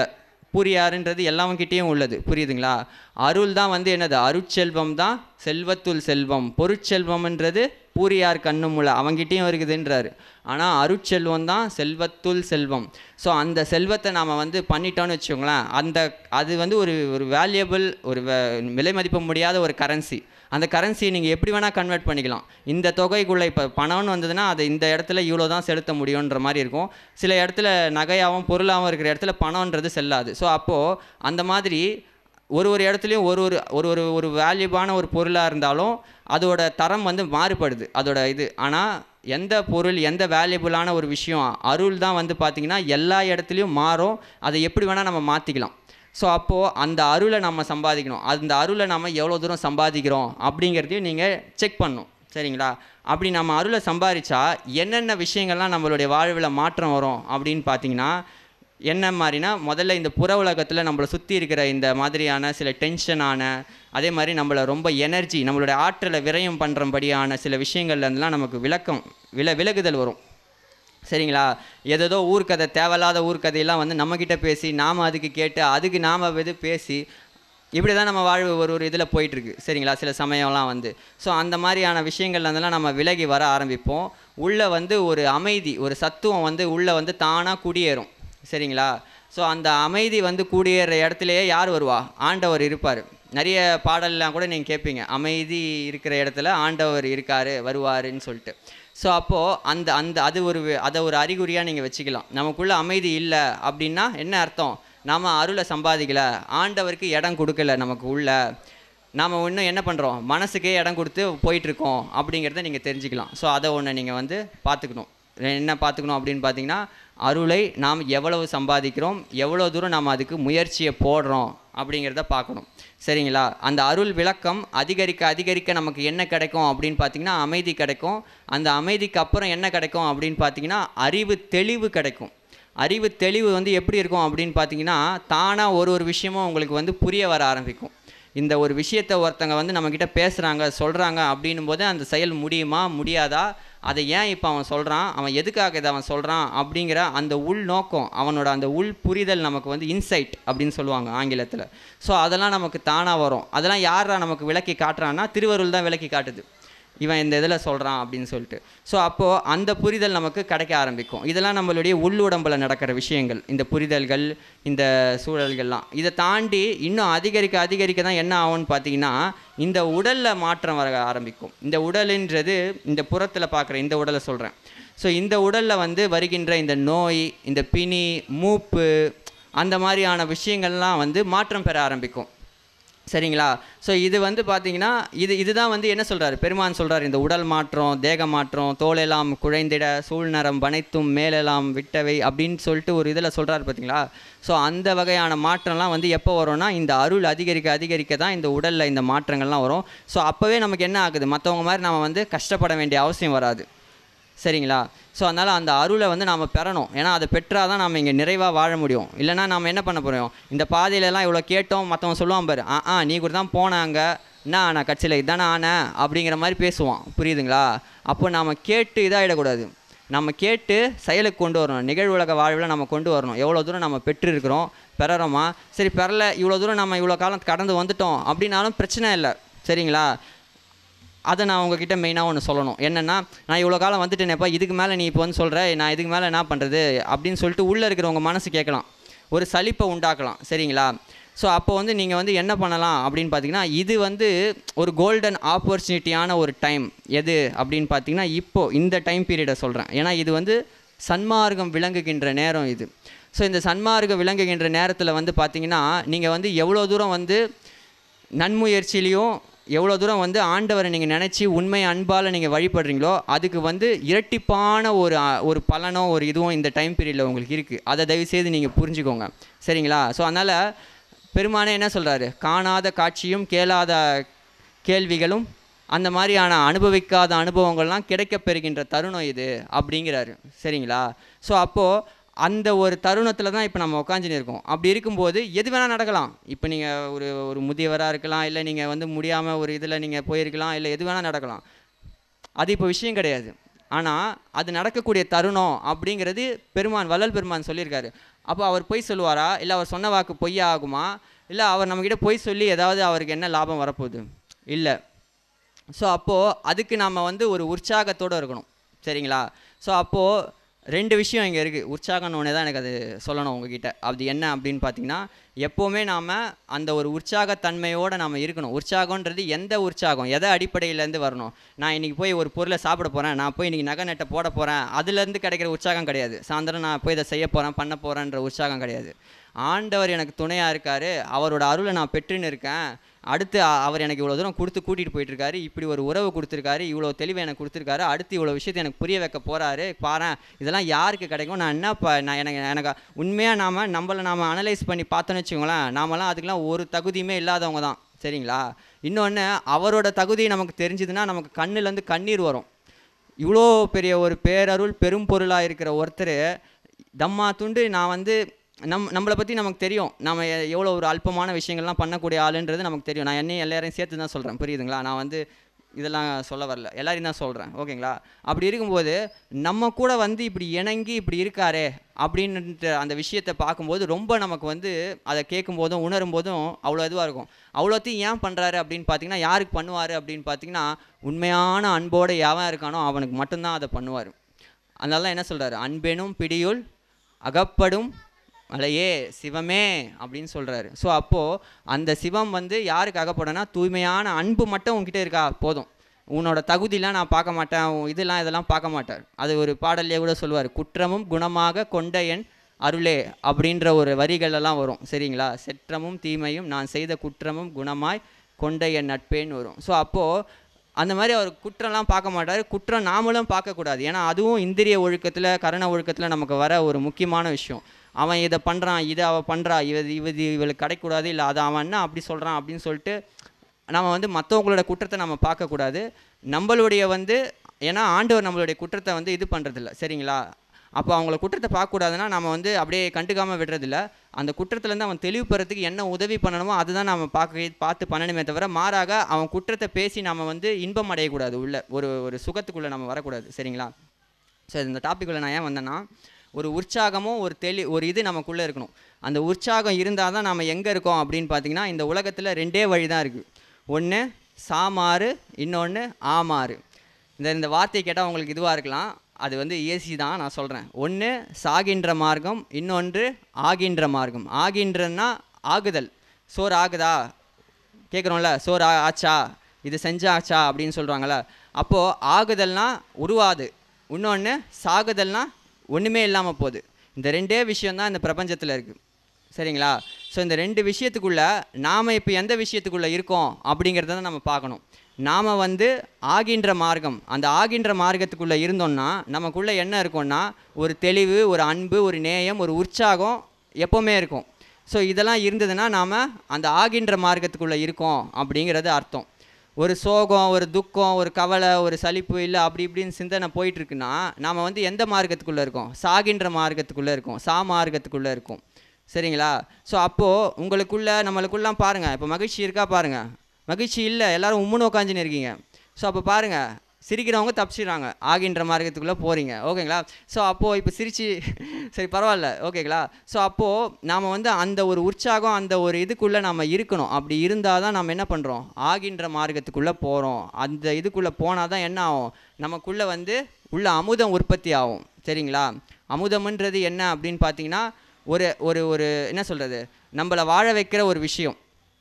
பூரியாருன்றது எல்லாவங்கிட்டேயும் உள்ளது புரியுதுங்களா அருள் தான் வந்து என்னது அருட்செல்வம் தான் செல்வத்துள் செல்வம் பொருட்செல்வம்ன்றது பூரியார் கண்ணும் உள்ள அவங்கிட்டேயும் இருக்குதுன்றாரு ஆனால் அருட்செல்வம் தான் செல்வத்துள் செல்வம் ஸோ அந்த செல்வத்தை நாம் வந்து பண்ணிட்டோம்னு வச்சுக்கோங்களேன் அந்த அது வந்து ஒரு ஒரு வேல்யூபிள் ஒரு வே- விலை மதிப்பு முடியாத ஒரு கரன்சி அந்த கரன்சியை நீங்கள் எப்படி வேணால் கன்வெர்ட் பண்ணிக்கலாம் இந்த தொகைக்குள்ளே இப்போ பணம்னு வந்ததுன்னா அது இந்த இடத்துல இவ்வளோ தான் செலுத்த முடியுன்ற மாதிரி இருக்கும் சில இடத்துல நகையாகவும் பொருளாகவும் இருக்கிற இடத்துல பணம்ன்றது செல்லாது ஸோ அப்போது அந்த மாதிரி ஒரு ஒரு இடத்துலையும் ஒரு ஒரு ஒரு ஒரு ஒரு வேல்யூபான ஒரு பொருளாக இருந்தாலும் அதோட தரம் வந்து மாறுபடுது அதோட இது ஆனால் எந்த பொருள் எந்த வேல்யூபிளான ஒரு விஷயம் அருள் தான் வந்து பார்த்திங்கன்னா எல்லா இடத்துலையும் மாறும் அதை எப்படி வேணால் நம்ம மாற்றிக்கலாம் ஸோ அப்போது அந்த அருளை நம்ம சம்பாதிக்கணும் அந்த அருளை நம்ம எவ்வளோ தூரம் சம்பாதிக்கிறோம் அப்படிங்கிறதையும் நீங்கள் செக் பண்ணணும் சரிங்களா அப்படி நம்ம அருளை சம்பாதிச்சா என்னென்ன விஷயங்கள்லாம் நம்மளுடைய வாழ்வில் மாற்றம் வரும் அப்படின்னு பார்த்தீங்கன்னா என்ன மாதிரினா முதல்ல இந்த புற உலகத்தில் நம்மளை சுற்றி இருக்கிற இந்த மாதிரியான சில டென்ஷனான அதே மாதிரி நம்மளை ரொம்ப எனர்ஜி நம்மளுடைய ஆற்றலை விரயம் பண்ணுறபடியான சில விஷயங்கள்லேருந்துலாம் நமக்கு விளக்கம் வில விலகுதல் வரும் சரிங்களா ஏதேதோ ஊர்க்கதை தேவையில்லாத ஊர்க்கதையெல்லாம் வந்து நம்மக்கிட்ட பேசி நாம் அதுக்கு கேட்டு அதுக்கு நாம் இது பேசி இப்படி தான் நம்ம வாழ்வு ஒரு ஒரு இதில் போயிட்டுருக்கு சரிங்களா சில சமயம்லாம் வந்து ஸோ அந்த மாதிரியான விஷயங்கள்ல இருந்தெல்லாம் நம்ம விலகி வர ஆரம்பிப்போம் உள்ளே வந்து ஒரு அமைதி ஒரு சத்துவம் வந்து உள்ளே வந்து தானாக குடியேறும் சரிங்களா ஸோ அந்த அமைதி வந்து குடியேற இடத்துலையே யார் வருவா ஆண்டவர் இருப்பார் நிறைய பாடல்லாம் கூட நீங்கள் கேட்பீங்க அமைதி இருக்கிற இடத்துல ஆண்டவர் இருக்கார் வருவாருன்னு சொல்லிட்டு ஸோ அப்போது அந்த அந்த அது ஒரு வி- அதை ஒரு அறிகுறியாக நீங்கள் வச்சுக்கலாம் நமக்குள்ள அமைதி இல்லை அப்படின்னா என்ன அர்த்தம் நாம் அருளை சம்பாதிக்கல ஆண்டவருக்கு இடம் கொடுக்கல நமக்கு உள்ள நாம் இன்னும் என்ன பண்ணுறோம் மனசுக்கே இடம் கொடுத்து போயிட்டுருக்கோம் அப்படிங்கிறத நீங்கள் தெரிஞ்சுக்கலாம் ஸோ அதை ஒன்று நீங்கள் வந்து பார்த்துக்கணும் என்ன பார்த்துக்கணும் அப்படின்னு பார்த்தீங்கன்னா அருளை நாம் எவ்வளவு சம்பாதிக்கிறோம் எவ்வளோ தூரம் நாம் அதுக்கு முயற்சியை போடுறோம் அப்படிங்கிறத பார்க்கணும் சரிங்களா அந்த அருள் விளக்கம் அதிகரிக்க அதிகரிக்க நமக்கு என்ன கிடைக்கும் அப்படின்னு பார்த்தீங்கன்னா அமைதி கிடைக்கும் அந்த அமைதிக்கு அப்புறம் என்ன கிடைக்கும் அப்படின்னு பார்த்தீங்கன்னா அறிவு தெளிவு கிடைக்கும் அறிவு தெளிவு வந்து எப்படி இருக்கும் அப்படின்னு பார்த்தீங்கன்னா தானாக ஒரு ஒரு விஷயமும் உங்களுக்கு வந்து புரிய வர ஆரம்பிக்கும் இந்த ஒரு விஷயத்தை ஒருத்தங்க வந்து நம்மக்கிட்ட பேசுகிறாங்க சொல்கிறாங்க அப்படின்னும் போது அந்த செயல் முடியுமா முடியாதா அதை ஏன் இப்போ அவன் சொல்கிறான் அவன் எதுக்காக இதை அவன் சொல்கிறான் அப்படிங்கிற அந்த உள் நோக்கம் அவனோட அந்த உள் புரிதல் நமக்கு வந்து இன்சைட் அப்படின்னு சொல்லுவாங்க ஆங்கிலத்தில் ஸோ அதெல்லாம் நமக்கு தானாக வரும் அதெல்லாம் யாரா நமக்கு விளக்கி காட்டுறான்னா திருவருள் தான் விளக்கி காட்டுது இவன் இந்த இதில் சொல்கிறான் அப்படின்னு சொல்லிட்டு ஸோ அப்போது அந்த புரிதல் நமக்கு கிடைக்க ஆரம்பிக்கும் இதெல்லாம் நம்மளுடைய உள்ளுடம்பில் நடக்கிற விஷயங்கள் இந்த புரிதல்கள் இந்த சூழல்கள்லாம் இதை தாண்டி இன்னும் அதிகரிக்க அதிகரிக்க தான் என்ன ஆகும்னு பார்த்தீங்கன்னா இந்த உடலில் மாற்றம் வர ஆரம்பிக்கும் இந்த உடலுன்றது இந்த புறத்தில் பார்க்குற இந்த உடலை சொல்கிறேன் ஸோ இந்த உடலில் வந்து வருகின்ற இந்த நோய் இந்த பிணி மூப்பு அந்த மாதிரியான விஷயங்கள்லாம் வந்து மாற்றம் பெற ஆரம்பிக்கும் சரிங்களா ஸோ இது வந்து பார்த்தீங்கன்னா இது இதுதான் வந்து என்ன சொல்றாரு பெருமான் சொல்றாரு இந்த உடல் மாற்றம் தேக மாற்றம் தோலெல்லாம் குழைந்திட சூழ்நரம் பனைத்தும் மேலெல்லாம் விட்டவை அப்படின்னு சொல்லிட்டு ஒரு இதில் சொல்றாரு பார்த்தீங்களா ஸோ அந்த வகையான மாற்றம்லாம் வந்து எப்போ வரும்னா இந்த அருள் அதிகரிக்க அதிகரிக்க தான் இந்த உடலில் இந்த மாற்றங்கள்லாம் வரும் ஸோ அப்போவே நமக்கு என்ன ஆகுது மற்றவங்க மாதிரி நம்ம வந்து கஷ்டப்பட வேண்டிய அவசியம் வராது சரிங்களா ஸோ அதனால் அந்த அருளை வந்து நாம் பெறணும் ஏன்னா அதை பெற்றால் தான் நாம் இங்கே நிறைவாக வாழ முடியும் இல்லைன்னா நாம் என்ன பண்ண போகிறோம் இந்த பாதையிலலாம் இவ்வளோ கேட்டோம் மற்றவன் சொல்லுவான் பாரு ஆ ஆ நீ கூட தான் போனாங்க என்ன நான் கட்சியில் இதானே ஆனேன் அப்படிங்கிற மாதிரி பேசுவான் புரியுதுங்களா அப்போ நாம் கேட்டு இதாகிடக்கூடாது நம்ம கேட்டு செயலுக்கு கொண்டு வரணும் நிகழ்வுலக வாழ்வில் நம்ம கொண்டு வரணும் எவ்வளோ தூரம் நம்ம பெற்றிருக்கிறோம் பெறறோமா சரி பெறல இவ்வளோ தூரம் நம்ம இவ்வளோ காலம் கடந்து வந்துட்டோம் அப்படின்னாலும் பிரச்சனை இல்லை சரிங்களா அதை நான் உங்ககிட்ட மெயினாக ஒன்று சொல்லணும் என்னென்னா நான் இவ்வளோ காலம் வந்துட்டேனேப்பா இதுக்கு மேலே நீ இப்போ வந்து சொல்கிற நான் இதுக்கு மேலே என்ன பண்ணுறது அப்படின்னு சொல்லிட்டு உள்ளே இருக்கிறவங்க மனசு கேட்கலாம் ஒரு சலிப்பை உண்டாக்கலாம் சரிங்களா ஸோ அப்போ வந்து நீங்கள் வந்து என்ன பண்ணலாம் அப்படின்னு பார்த்தீங்கன்னா இது வந்து ஒரு கோல்டன் ஆப்பர்ச்சுனிட்டியான ஒரு டைம் எது அப்படின்னு பார்த்தீங்கன்னா இப்போது இந்த டைம் பீரியடை சொல்கிறேன் ஏன்னா இது வந்து சன்மார்க்கம் விளங்குகின்ற நேரம் இது ஸோ இந்த சன்மார்க்கம் விளங்குகின்ற நேரத்தில் வந்து பார்த்தீங்கன்னா நீங்கள் வந்து எவ்வளோ தூரம் வந்து நன்முயற்சியிலையும் எவ்வளோ தூரம் வந்து ஆண்டவரை நீங்கள் நினச்சி உண்மை அன்பால் நீங்கள் வழிபடுறீங்களோ அதுக்கு வந்து இரட்டிப்பான ஒரு அ- ஒரு பலனோ ஒரு இதுவும் இந்த டைம் பீரியடில் உங்களுக்கு இருக்குது அதை தயவுசெய்து நீங்கள் புரிஞ்சுக்கோங்க சரிங்களா ஸோ அதனால் பெருமானே என்ன சொல்கிறாரு காணாத காட்சியும் கேளாத கேள்விகளும் அந்த மாதிரியான அனுபவிக்காத அனுபவங்கள்லாம் கிடைக்கப் பெறுகின்ற தருணம் இது அப்படிங்கிறாரு சரிங்களா ஸோ அப்போது அந்த ஒரு தருணத்தில் தான் இப்போ நம்ம உட்காந்துன்னு இருக்கோம் அப்படி இருக்கும்போது எது வேணால் நடக்கலாம் இப்போ நீங்கள் ஒரு ஒரு முதியவராக இருக்கலாம் இல்லை நீங்கள் வந்து முடியாமல் ஒரு இதில் நீங்கள் போயிருக்கலாம் இல்லை எது வேணால் நடக்கலாம் அது இப்போ விஷயம் கிடையாது ஆனால் அது நடக்கக்கூடிய தருணம் அப்படிங்கிறது பெருமான் வள்ளல் பெருமான் சொல்லியிருக்காரு அப்போ அவர் பொய் சொல்லுவாரா இல்லை அவர் சொன்ன வாக்கு பொய்யா ஆகுமா இல்லை அவர் நம்மக்கிட்ட பொய் சொல்லி ஏதாவது அவருக்கு என்ன லாபம் வரப்போகுது இல்லை ஸோ அப்போது அதுக்கு நம்ம வந்து ஒரு உற்சாகத்தோடு இருக்கணும் சரிங்களா ஸோ அப்போது ரெண்டு விஷயம் இங்கே இருக்குது உற்சாகம்னு தான் எனக்கு அது சொல்லணும் உங்ககிட்ட அது என்ன அப்படின்னு பார்த்தீங்கன்னா எப்போவுமே நாம் அந்த ஒரு உற்சாகத்தன்மையோடு நாம் இருக்கணும் உற்சாகன்றது எந்த உற்சாகம் எதை அடிப்படையிலேருந்து வரணும் நான் இன்றைக்கி போய் ஒரு பொருளை சாப்பிட போகிறேன் நான் போய் இன்றைக்கி நகை நட்டை போட போகிறேன் அதுலேருந்து கிடைக்கிற உற்சாகம் கிடையாது சாயந்தரம் நான் போய் இதை செய்ய போகிறேன் பண்ண போகிறேன்ற உற்சாகம் கிடையாது ஆண்டவர் எனக்கு துணையாக இருக்கார் அவரோட அருளை நான் பெற்றுன்னு இருக்கேன் அடுத்து அ- அவர் எனக்கு இவ்வளோ தூரம் கொடுத்து கூட்டிகிட்டு போயிட்டுருக்காரு இப்படி ஒரு உறவு கொடுத்துருக்காரு இவ்வளோ தெளிவை எனக்கு கொடுத்துருக்காரு அடுத்து இவ்வளோ விஷயத்தை எனக்கு புரிய வைக்க போகிறாரு பாரேன் இதெல்லாம் யாருக்கு கிடைக்கும் நான் என்ன ப நான் எனக்கு எனக்கு உண்மையாக நாம் நம்மளை நாம் அனலைஸ் பண்ணி பார்த்தோன்னு வச்சுக்கோங்களேன் நாமெல்லாம் அதுக்கெல்லாம் ஒரு தகுதியுமே இல்லாதவங்க தான் சரிங்களா இன்னொன்று அவரோட தகுதி நமக்கு தெரிஞ்சுதுன்னா நமக்கு கண்ணுலேருந்து கண்ணீர் வரும் இவ்வளோ பெரிய ஒரு பேரருள் பெரும் பொருளாக இருக்கிற ஒருத்தர் தம்மா துண்டு நான் வந்து நம் நம்மளை பற்றி நமக்கு தெரியும் நம்ம எ- எவ்வளோ ஒரு அல்பமான விஷயங்கள்லாம் பண்ணக்கூடிய ஆளுன்றது நமக்கு தெரியும் நான் என்னையும் எல்லாரையும் சேர்த்து தான் சொல்கிறேன் புரியுதுங்களா நான் வந்து இதெல்லாம் சொல்ல வரல எல்லாரையும் தான் சொல்கிறேன் ஓகேங்களா அப்படி இருக்கும்போது நம்ம கூட வந்து இப்படி இணங்கி இப்படி இருக்காரே அப்படின்ட்டு அந்த விஷயத்தை பார்க்கும்போது ரொம்ப நமக்கு வந்து அதை கேட்கும் போதும் உணரும் போதும் அவ்வளோ இதுவாக இருக்கும் அவ்வளோத்தையும் ஏன் பண்ணுறாரு அப்படின்னு பார்த்தீங்கன்னா யாருக்கு பண்ணுவார் அப்படின்னு பார்த்தீங்கன்னா உண்மையான அன்போடு எவன் இருக்கானோ அவனுக்கு மட்டும்தான் அதை பண்ணுவார் அதனால தான் என்ன சொல்கிறாரு அன்பெனும் பிடியுள் அகப்படும் மலையே சிவமே அப்படின்னு சொல்கிறாரு ஸோ அப்போது அந்த சிவம் வந்து யாருக்கு அகப்படும்னா தூய்மையான அன்பு மட்டும் உன்கிட்ட இருக்கா போதும் உன்னோட தகுதிலாம் நான் பார்க்க மாட்டேன் உன் இதெல்லாம் இதெல்லாம் பார்க்க மாட்டார் அது ஒரு பாடல்லே கூட சொல்லுவார் குற்றமும் குணமாக கொண்ட என் அருளே அப்படின்ற ஒரு வரிகள் எல்லாம் வரும் சரிங்களா செற்றமும் தீமையும் நான் செய்த குற்றமும் குணமாய் கொண்ட என் நட்பேன்னு வரும் ஸோ அப்போது அந்த மாதிரி அவர் குற்றம்லாம் பார்க்க மாட்டார் குற்றம் நாமளும் பார்க்கக்கூடாது ஏன்னா அதுவும் இந்திரிய ஒழுக்கத்தில் கரண ஒழுக்கத்தில் நமக்கு வர ஒரு முக்கியமான விஷயம் அவன் இதை பண்ணுறான் இதை அவள் பண்ணுறா இவ இது இவளுக்கு கிடைக்கூடாது இல்லை அதை அவன் என்ன அப்படி சொல்கிறான் அப்படின்னு சொல்லிட்டு நம்ம வந்து மற்றவங்களோட குற்றத்தை நம்ம பார்க்கக்கூடாது நம்மளுடைய வந்து ஏன்னா ஆண்டவர் நம்மளுடைய குற்றத்தை வந்து இது பண்ணுறதில்ல சரிங்களா அப்போ அவங்கள குற்றத்தை பார்க்கக்கூடாதுன்னா நம்ம வந்து அப்படியே கண்டுக்காமல் விடுறதில்ல அந்த குற்றத்துலேருந்து அவன் தெளிவு பெறத்துக்கு என்ன உதவி பண்ணணுமோ அதுதான் நம்ம பார்க்க பார்த்து பண்ணணுமே தவிர மாறாக அவன் குற்றத்தை பேசி நம்ம வந்து இன்பம் அடையக்கூடாது உள்ள ஒரு ஒரு சுகத்துக்குள்ளே நம்ம வரக்கூடாது சரிங்களா ஸோ இந்த டாப்பிக்குள்ளே நான் ஏன் வந்தேன்னா ஒரு உற்சாகமும் ஒரு தெளி ஒரு இது நமக்குள்ளே இருக்கணும் அந்த உற்சாகம் இருந்தால் தான் நம்ம எங்கே இருக்கோம் அப்படின்னு பார்த்தீங்கன்னா இந்த உலகத்தில் ரெண்டே வழி தான் இருக்குது ஒன்று சாமாறு இன்னொன்று ஆமாறு இந்த இந்த வார்த்தையை கேட்டால் உங்களுக்கு இதுவாக இருக்கலாம் அது வந்து ஏசி தான் நான் சொல்கிறேன் ஒன்று சாகின்ற மார்க்கம் இன்னொன்று ஆகின்ற மார்க்கம் ஆகின்றன்னா ஆகுதல் சோறு ஆகுதா கேட்குறோம்ல சோறு ஆ- ஆச்சா இது செஞ்சாச்சா அப்படின்னு சொல்கிறாங்கல்ல அப்போது ஆகுதல்னா உருவாது இன்னொன்று சாகுதல்னா ஒன்றுமே இல்லாமல் போகுது இந்த ரெண்டே விஷயம்தான் இந்த பிரபஞ்சத்தில் இருக்குது சரிங்களா ஸோ இந்த ரெண்டு விஷயத்துக்குள்ள நாம் இப்போ எந்த விஷயத்துக்குள்ளே இருக்கோம் அப்படிங்கிறத தான் நம்ம பார்க்கணும் நாம் வந்து ஆகின்ற மார்க்கம் அந்த ஆகின்ற மார்க்கத்துக்குள்ளே இருந்தோம்னா நமக்குள்ளே என்ன இருக்கும்னா ஒரு தெளிவு ஒரு அன்பு ஒரு நேயம் ஒரு உற்சாகம் எப்போவுமே இருக்கும் ஸோ இதெல்லாம் இருந்ததுன்னா நாம் அந்த ஆகின்ற மார்க்கத்துக்குள்ளே இருக்கோம் அப்படிங்கிறது அர்த்தம் ஒரு சோகம் ஒரு துக்கம் ஒரு கவலை ஒரு சலிப்பு இல்லை அப்படி இப்படின்னு சிந்தனை போயிட்டு இருக்குன்னா நாம் வந்து எந்த மார்க்கத்துக்குள்ளே இருக்கோம் சாகின்ற மார்க்கத்துக்குள்ளே இருக்கோம் சா மார்க்கத்துக்குள்ளே இருக்கும் சரிங்களா ஸோ அப்போது உங்களுக்குள்ள நம்மளுக்குள்ளாம் பாருங்கள் இப்போ மகிழ்ச்சி இருக்கா பாருங்கள் மகிழ்ச்சி இல்லை எல்லாரும் உம்முன்னு உட்காந்துன்னு இருக்கீங்க ஸோ அப்போ பாருங்கள் சிரிக்கிறவங்க தப்பிச்சிடுறாங்க ஆகின்ற மார்க்கத்துக்குள்ளே போகிறீங்க ஓகேங்களா ஸோ அப்போது இப்போ சிரிச்சு சரி பரவாயில்ல ஓகேங்களா ஸோ அப்போது நாம் வந்து அந்த ஒரு உற்சாகம் அந்த ஒரு இதுக்குள்ளே நம்ம இருக்கணும் அப்படி இருந்தால் தான் நம்ம என்ன பண்ணுறோம் ஆகின்ற மார்க்கத்துக்குள்ளே போகிறோம் அந்த இதுக்குள்ளே போனால் தான் என்ன ஆகும் நமக்குள்ளே வந்து உள்ள அமுதம் உற்பத்தி ஆகும் சரிங்களா அமுதம்ன்றது என்ன அப்படின்னு பார்த்தீங்கன்னா ஒரு ஒரு ஒரு என்ன சொல்கிறது நம்மளை வாழ வைக்கிற ஒரு விஷயம்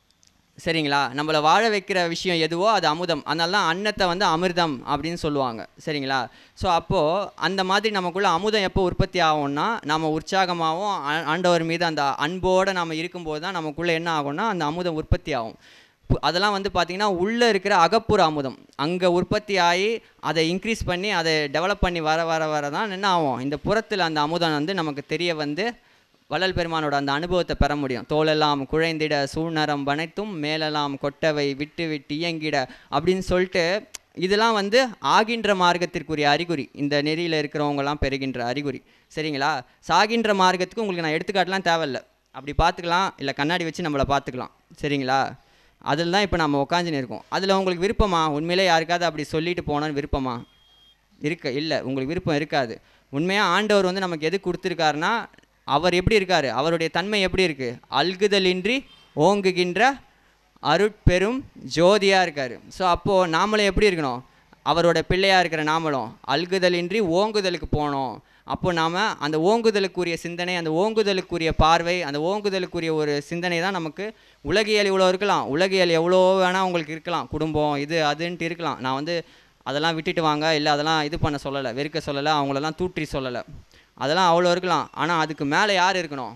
சரிங்களா நம்மளை வாழ வைக்கிற விஷயம் எதுவோ அது அமுதம் அதனால தான் அன்னத்தை வந்து அமிர்தம் அப்படின்னு சொல்லுவாங்க சரிங்களா ஸோ அப்போது அந்த மாதிரி நமக்குள்ள அமுதம் எப்போ உற்பத்தி ஆகும்னா நம்ம உற்சாகமாகவும் ஆ- ஆண்டவர் மீது அந்த அன்போடு நம்ம இருக்கும்போது தான் நமக்குள்ளே என்ன ஆகும்னா அந்த அமுதம் உற்பத்தி ஆகும் பு- அதெல்லாம் வந்து பார்த்திங்கன்னா உள்ளே இருக்கிற அகப்புற அமுதம் அங்கே உற்பத்தி ஆகி அதை இன்க்ரீஸ் பண்ணி அதை டெவலப் பண்ணி வர வர வர தான் என்ன ஆகும் இந்த புறத்தில் அந்த அமுதம் வந்து நமக்கு தெரிய வந்து வள்ளல் பெருமானோட அந்த அனுபவத்தை பெற முடியும் தோலெல்லாம் குழைந்திட சூழ்நரம் வனைத்தும் மேலெல்லாம் கொட்டவை விட்டு விட்டு இயங்கிட அப்படின்னு சொல்லிட்டு இதெல்லாம் வந்து ஆகின்ற மார்க்கத்திற்குரிய அறிகுறி இந்த நெறியில் இருக்கிறவங்கலாம் பெறுகின்ற அறிகுறி சரிங்களா சாகின்ற மார்க்கத்துக்கு உங்களுக்கு நான் எடுத்துக்காட்டலாம் தேவையில்ல அப்படி பார்த்துக்கலாம் இல்லை கண்ணாடி வச்சு நம்மளை பார்த்துக்கலாம் சரிங்களா அதில் தான் இப்போ நம்ம உட்காந்துன்னு இருக்கோம் அதில் உங்களுக்கு விருப்பமா உண்மையிலே யாருக்காவது அப்படி சொல்லிட்டு போனோன்னு விருப்பமா இருக்க இல்லை உங்களுக்கு விருப்பம் இருக்காது உண்மையாக ஆண்டவர் வந்து நமக்கு எது கொடுத்துருக்காருன்னா அவர் எப்படி இருக்கார் அவருடைய தன்மை எப்படி இருக்குது அல்குதலின்றி ஓங்குகின்ற அருட்பெரும் ஜோதியாக இருக்கார் ஸோ அப்போது நாமளும் எப்படி இருக்கணும் அவரோட பிள்ளையாக இருக்கிற நாமளும் அல்குதலின்றி ஓங்குதலுக்கு போனோம் அப்போ நாம் அந்த ஓங்குதலுக்குரிய சிந்தனை அந்த ஓங்குதலுக்குரிய பார்வை அந்த ஓங்குதலுக்குரிய ஒரு சிந்தனை தான் நமக்கு உலகியல் இவ்வளோ இருக்கலாம் உலகியல் எவ்வளோ வேணால் உங்களுக்கு இருக்கலாம் குடும்பம் இது அதுன்ட்டு இருக்கலாம் நான் வந்து அதெல்லாம் விட்டுட்டு வாங்க இல்லை அதெல்லாம் இது பண்ண சொல்லலை வெறுக்க சொல்லலை அவங்களெல்லாம் தூற்றி சொல்லலை அதெல்லாம் அவ்வளோ இருக்கலாம் ஆனால் அதுக்கு மேலே யார் இருக்கணும்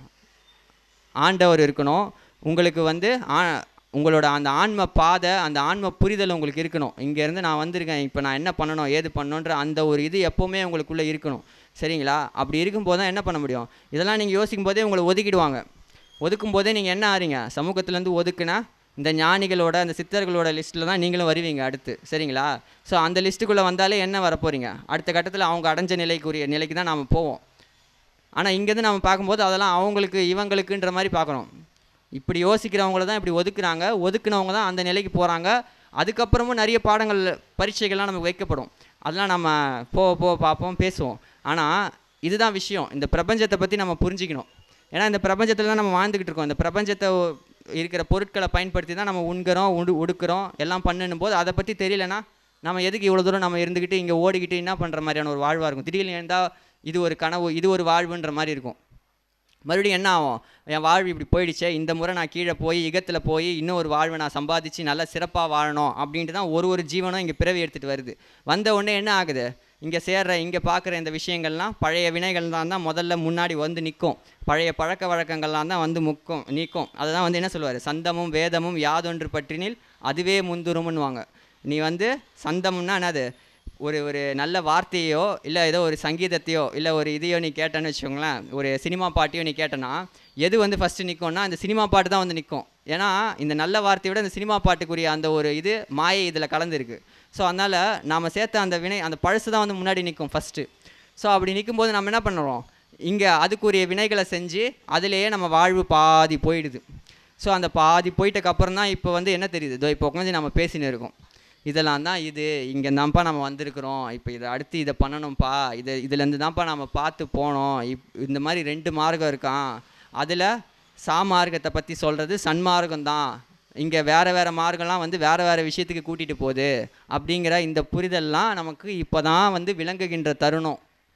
ஆண்டவர் இருக்கணும் உங்களுக்கு வந்து ஆ உங்களோட அந்த ஆன்ம பாதை அந்த ஆன்ம புரிதல் உங்களுக்கு இருக்கணும் இங்கேருந்து நான் வந்திருக்கேன் இப்போ நான் என்ன பண்ணணும் ஏது பண்ணணுன்ற அந்த ஒரு இது எப்போவுமே உங்களுக்குள்ளே இருக்கணும் சரிங்களா அப்படி இருக்கும்போது தான் என்ன பண்ண முடியும் இதெல்லாம் நீங்கள் யோசிக்கும் போதே உங்களை ஒதுக்கிடுவாங்க ஒதுக்கும் போதே நீங்கள் என்ன ஆறீங்க சமூகத்துலேருந்து ஒதுக்குனா இந்த ஞானிகளோட அந்த சித்தர்களோட லிஸ்ட்டில் தான் நீங்களும் வருவீங்க அடுத்து சரிங்களா ஸோ அந்த லிஸ்ட்டுக்குள்ளே வந்தாலே என்ன வரப்போறீங்க அடுத்த கட்டத்தில் அவங்க அடைஞ்ச நிலைக்குரிய நிலைக்கு தான் நாம் போவோம் ஆனால் இங்கேருந்து நம்ம பார்க்கும்போது அதெல்லாம் அவங்களுக்கு இவங்களுக்குன்ற மாதிரி பார்க்கணும் இப்படி யோசிக்கிறவங்கள தான் இப்படி ஒதுக்குறாங்க ஒதுக்குனவங்க தான் அந்த நிலைக்கு போகிறாங்க அதுக்கப்புறமும் நிறைய பாடங்கள் பரீட்சைகள்லாம் நமக்கு வைக்கப்படும் அதெல்லாம் நம்ம போக போக பார்ப்போம் பேசுவோம் ஆனால் இதுதான் விஷயம் இந்த பிரபஞ்சத்தை பற்றி நம்ம புரிஞ்சிக்கணும் ஏன்னா இந்த பிரபஞ்சத்தில் தான் நம்ம வாழ்ந்துக்கிட்டு இருக்கோம் இந்த பிரபஞ்சத்தை ஒ- இருக்கிற பொருட்களை பயன்படுத்தி தான் நம்ம உண்கிறோம் உடு உடுக்கிறோம் எல்லாம் பண்ணும் போது அதை பற்றி தெரியலனா நம்ம எதுக்கு இவ்வளோ தூரம் நம்ம இருந்துக்கிட்டு இங்கே ஓடிக்கிட்டு என்ன பண்ணுற மாதிரியான ஒரு வாழ்வாக இருக்கும் திடீர்னு இருந்தால் இது ஒரு கனவு இது ஒரு வாழ்வுன்ற மாதிரி இருக்கும் மறுபடியும் என்ன ஆகும் என் வாழ்வு இப்படி போயிடுச்சே இந்த முறை நான் கீழே போய் இகத்தில் போய் இன்னும் ஒரு வாழ்வை நான் சம்பாதிச்சு நல்லா சிறப்பாக வாழணும் அப்படின்ட்டு தான் ஒரு ஒரு ஜீவனும் இங்கே பிறவி எடுத்துகிட்டு வருது வந்த உடனே என்ன ஆகுது இங்கே சேர்ற இங்கே பார்க்குற இந்த விஷயங்கள்லாம் பழைய வினைகள் தான் தான் முதல்ல முன்னாடி வந்து நிற்கும் பழைய பழக்க வழக்கங்கள்லாம் தான் வந்து முக்கும் நிற்கும் அதை தான் வந்து என்ன சொல்லுவார் சந்தமும் வேதமும் யாதொன்று பற்றினில் அதுவே முந்துரும்னுவாங்க நீ வந்து சந்தம்னா என்னது ஒரு ஒரு நல்ல வார்த்தையோ இல்லை ஏதோ ஒரு சங்கீதத்தையோ இல்லை ஒரு இதையோ நீ கேட்டேன்னு வச்சுக்கோங்களேன் ஒரு சினிமா பாட்டையோ நீ கேட்டனா எது வந்து ஃபஸ்ட்டு நிற்கும்னா இந்த சினிமா பாட்டு தான் வந்து நிற்கும் ஏன்னா இந்த நல்ல வார்த்தையை விட இந்த சினிமா பாட்டுக்குரிய அந்த ஒரு இது மாயை இதில் கலந்துருக்கு ஸோ அதனால் நாம் சேர்த்த அந்த வினை அந்த பழசு தான் வந்து முன்னாடி நிற்கும் ஃபஸ்ட்டு ஸோ அப்படி நிற்கும்போது நம்ம என்ன பண்ணுறோம் இங்கே அதுக்குரிய வினைகளை செஞ்சு அதிலேயே நம்ம வாழ்வு பாதி போயிடுது ஸோ அந்த பாதி போயிட்டக்கு அப்புறம் தான் இப்போ வந்து என்ன தெரியுது இதோ இப்போ உட்காந்து நம்ம பேசின்னு இருக்கோம் இதெல்லாம் தான் இது இங்கே தான்ப்பா நம்ம வந்திருக்கிறோம் இப்போ இதை அடுத்து இதை பண்ணணும்ப்பா இதை இதுலேருந்து தான்ப்பா நம்ம பார்த்து போனோம் இப் இந்த மாதிரி ரெண்டு மார்க்கம் இருக்கான் அதில் சாமார்க்கத்தை பற்றி சொல்கிறது சன்மார்க்கம் தான் இங்கே வேறு வேறு மார்க்கம்லாம் வந்து வேறு வேறு விஷயத்துக்கு கூட்டிகிட்டு போகுது அப்படிங்கிற இந்த புரிதல்லாம் நமக்கு இப்போ தான் வந்து விளங்குகின்ற தருணம்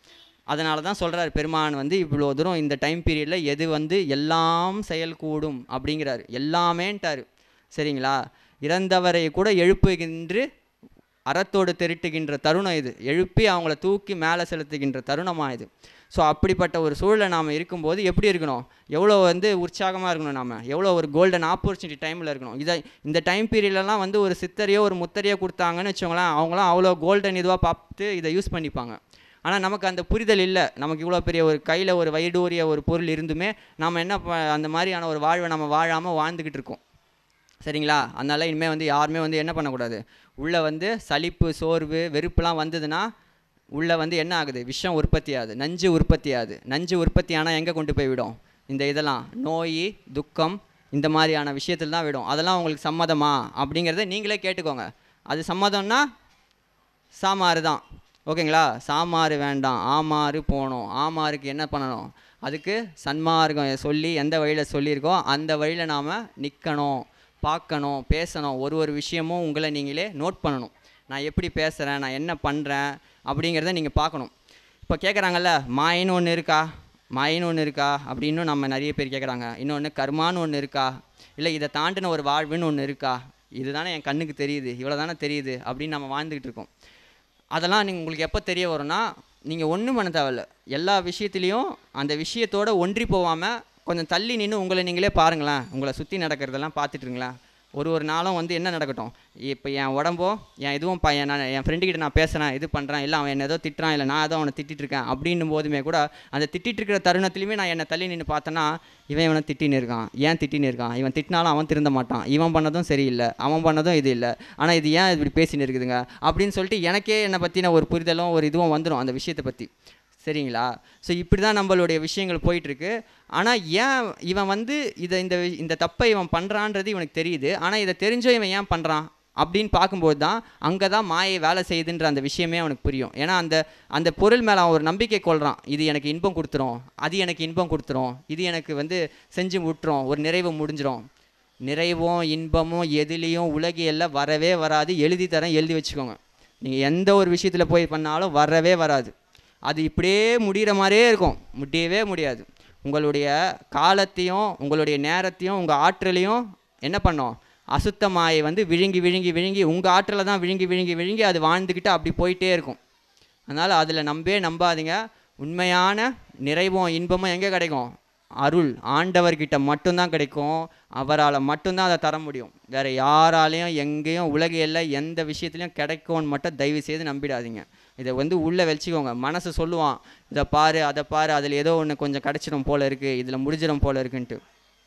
அதனால தான் சொல்கிறார் பெருமான் வந்து இவ்வளோ தூரம் இந்த டைம் பீரியடில் எது வந்து எல்லாம் செயல்கூடும் அப்படிங்கிறாரு எல்லாமேன்ட்டாரு சரிங்களா இறந்தவரை கூட எழுப்புகின்ற அறத்தோடு திரட்டுகின்ற தருணம் இது எழுப்பி அவங்கள தூக்கி மேலே செலுத்துகின்ற தருணமாக இது ஸோ அப்படிப்பட்ட ஒரு சூழலை நாம் இருக்கும்போது எப்படி இருக்கணும் எவ்வளோ வந்து உற்சாகமாக இருக்கணும் நாம் எவ்வளோ ஒரு கோல்டன் ஆப்பர்ச்சுனிட்டி டைமில் இருக்கணும் இதை இந்த டைம் பீரியட்லலாம் வந்து ஒரு சித்தரையோ ஒரு முத்தரையோ கொடுத்தாங்கன்னு வச்சுக்கோங்களேன் அவங்களாம் அவ்வளோ கோல்டன் இதுவாக பார்த்து இதை யூஸ் பண்ணிப்பாங்க ஆனால் நமக்கு அந்த புரிதல் இல்லை நமக்கு இவ்வளோ பெரிய ஒரு கையில் ஒரு வைடூரிய ஒரு பொருள் இருந்துமே நம்ம என்ன ப- அந்த மாதிரியான ஒரு வாழ்வை நம்ம வாழாமல் வாழ்ந்துக்கிட்டு இருக்கோம் சரிங்களா அதனால இனிமேல் வந்து யாருமே வந்து என்ன பண்ணக்கூடாது உள்ளே வந்து சலிப்பு சோர்வு வெறுப்புலாம் வந்ததுன்னா உள்ளே வந்து என்ன ஆகுது விஷம் உற்பத்தி ஆகுது நஞ்சு உற்பத்தி ஆகுது நஞ்சு உற்பத்தி ஆனால் எங்கே கொண்டு போய் விடும் இந்த இதெல்லாம் நோய் துக்கம் இந்த மாதிரியான விஷயத்தில் தான் விடும் அதெல்லாம் உங்களுக்கு சம்மதமா அப்படிங்கிறத நீங்களே கேட்டுக்கோங்க அது சம்மதம்னா சாமாறு தான் ஓகேங்களா சாமாறு வேண்டாம் ஆமாறு போகணும் ஆமாருக்கு என்ன பண்ணணும் அதுக்கு சன்மார்க்கம் சொல்லி எந்த வழியில் சொல்லியிருக்கோ அந்த வழியில் நாம் நிற்கணும் பார்க்கணும் பேசணும் ஒரு ஒரு விஷயமும் உங்களை நீங்களே நோட் பண்ணணும் நான் எப்படி பேசுகிறேன் நான் என்ன பண்ணுறேன் அப்படிங்கிறத நீங்கள் பார்க்கணும் இப்போ கேட்குறாங்கல்ல மாயின்னு ஒன்று இருக்கா மாயின்னு ஒன்று இருக்கா அப்படின்னு நம்ம நிறைய பேர் கேட்குறாங்க இன்னொன்று கர்மான்னு ஒன்று இருக்கா இல்லை இதை தாண்டின ஒரு வாழ்வுன்னு ஒன்று இருக்கா இதுதானே என் கண்ணுக்கு தெரியுது இவ்வளோ தானே தெரியுது அப்படின்னு நம்ம வாழ்ந்துக்கிட்டு இருக்கோம் அதெல்லாம் நீங்கள் உங்களுக்கு எப்போ தெரிய வரும்னா நீங்கள் ஒன்றும் பண்ண தேவையில்ல எல்லா விஷயத்துலேயும் அந்த விஷயத்தோட ஒன்றி போகாமல் கொஞ்சம் தள்ளி நின்று உங்களை நீங்களே பாருங்களேன் உங்களை சுற்றி நடக்கிறதெல்லாம் பார்த்துட்டு இருங்களேன் ஒரு ஒரு நாளும் வந்து என்ன நடக்கட்டும் இப்போ என் உடம்போ என் இதுவும் ப என் நான் என் ஃப்ரெண்டுக்கிட்ட நான் பேசுகிறேன் இது பண்ணுறேன் இல்லை அவன் என்ன ஏதோ திட்டுறான் இல்லை நான் ஏதோ அவனை திட்டிட்டு இருக்கேன் அப்படின்னும் போதுமே கூட அந்த திட்டிட்டு இருக்கிற தருணத்துலையுமே நான் என்னை தள்ளி நின்று பார்த்தேன்னா இவன் இவனை திட்டின்னு இருக்கான் ஏன் திட்டின்னு இருக்கான் இவன் திட்டினாலும் அவன் திருந்த மாட்டான் இவன் பண்ணதும் சரியில்லை அவன் பண்ணதும் இது இல்லை ஆனால் இது ஏன் இப்படி பேசின்னு இருக்குதுங்க அப்படின்னு சொல்லிட்டு எனக்கே என்னை பற்றின ஒரு புரிதலும் ஒரு இதுவும் வந்துடும் அந்த விஷயத்தை பற்றி சரிங்களா ஸோ இப்படி தான் நம்மளுடைய விஷயங்கள் போயிட்டுருக்கு ஆனால் ஏன் இவன் வந்து இதை இந்த வி- இந்த தப்பை இவன் பண்ணுறான்றது இவனுக்கு தெரியுது ஆனால் இதை தெரிஞ்சோ இவன் ஏன் பண்ணுறான் அப்படின்னு பார்க்கும்போது தான் அங்கே தான் மாயை வேலை செய்யுதுன்ற அந்த விஷயமே அவனுக்கு புரியும் ஏன்னா அந்த அந்த பொருள் மேலே அவன் ஒரு நம்பிக்கை கொள்கிறான் இது எனக்கு இன்பம் கொடுத்துரும் அது எனக்கு இன்பம் கொடுத்துரும் இது எனக்கு வந்து செஞ்சு விட்டுரும் ஒரு நிறைவு முடிஞ்சிரும் நிறைவும் இன்பமும் எதுலேயும் உலகியல்ல வரவே வராது எழுதி தரேன் எழுதி வச்சுக்கோங்க நீங்கள் எந்த ஒரு விஷயத்தில் போய் பண்ணாலும் வரவே வராது அது இப்படியே முடிகிற மாதிரியே இருக்கும் முடியவே முடியாது உங்களுடைய காலத்தையும் உங்களுடைய நேரத்தையும் உங்கள் ஆற்றலையும் என்ன பண்ணோம் அசுத்தமாயை வந்து விழுங்கி விழுங்கி விழுங்கி உங்கள் ஆற்றலை தான் விழுங்கி விழுங்கி விழுங்கி அது வாழ்ந்துக்கிட்டு அப்படி போயிட்டே இருக்கும் அதனால் அதில் நம்பவே நம்பாதீங்க உண்மையான நிறைவும் இன்பமும் எங்கே கிடைக்கும் அருள் ஆண்டவர்கிட்ட மட்டும்தான் கிடைக்கும் அவரால் மட்டும்தான் அதை தர முடியும் வேறு யாராலையும் எங்கேயும் உலகியல்ல எந்த விஷயத்துலையும் கிடைக்கும்னு மட்டும் தயவு செய்து நம்பிடாதீங்க இதை வந்து உள்ளே வச்சுக்கோங்க மனசு சொல்லுவான் இதை பாரு அதை பாரு அதில் ஏதோ ஒன்று கொஞ்சம் கிடச்சிடும் போல இருக்குது இதில் முடிஞ்சிடும் போல இருக்குன்ட்டு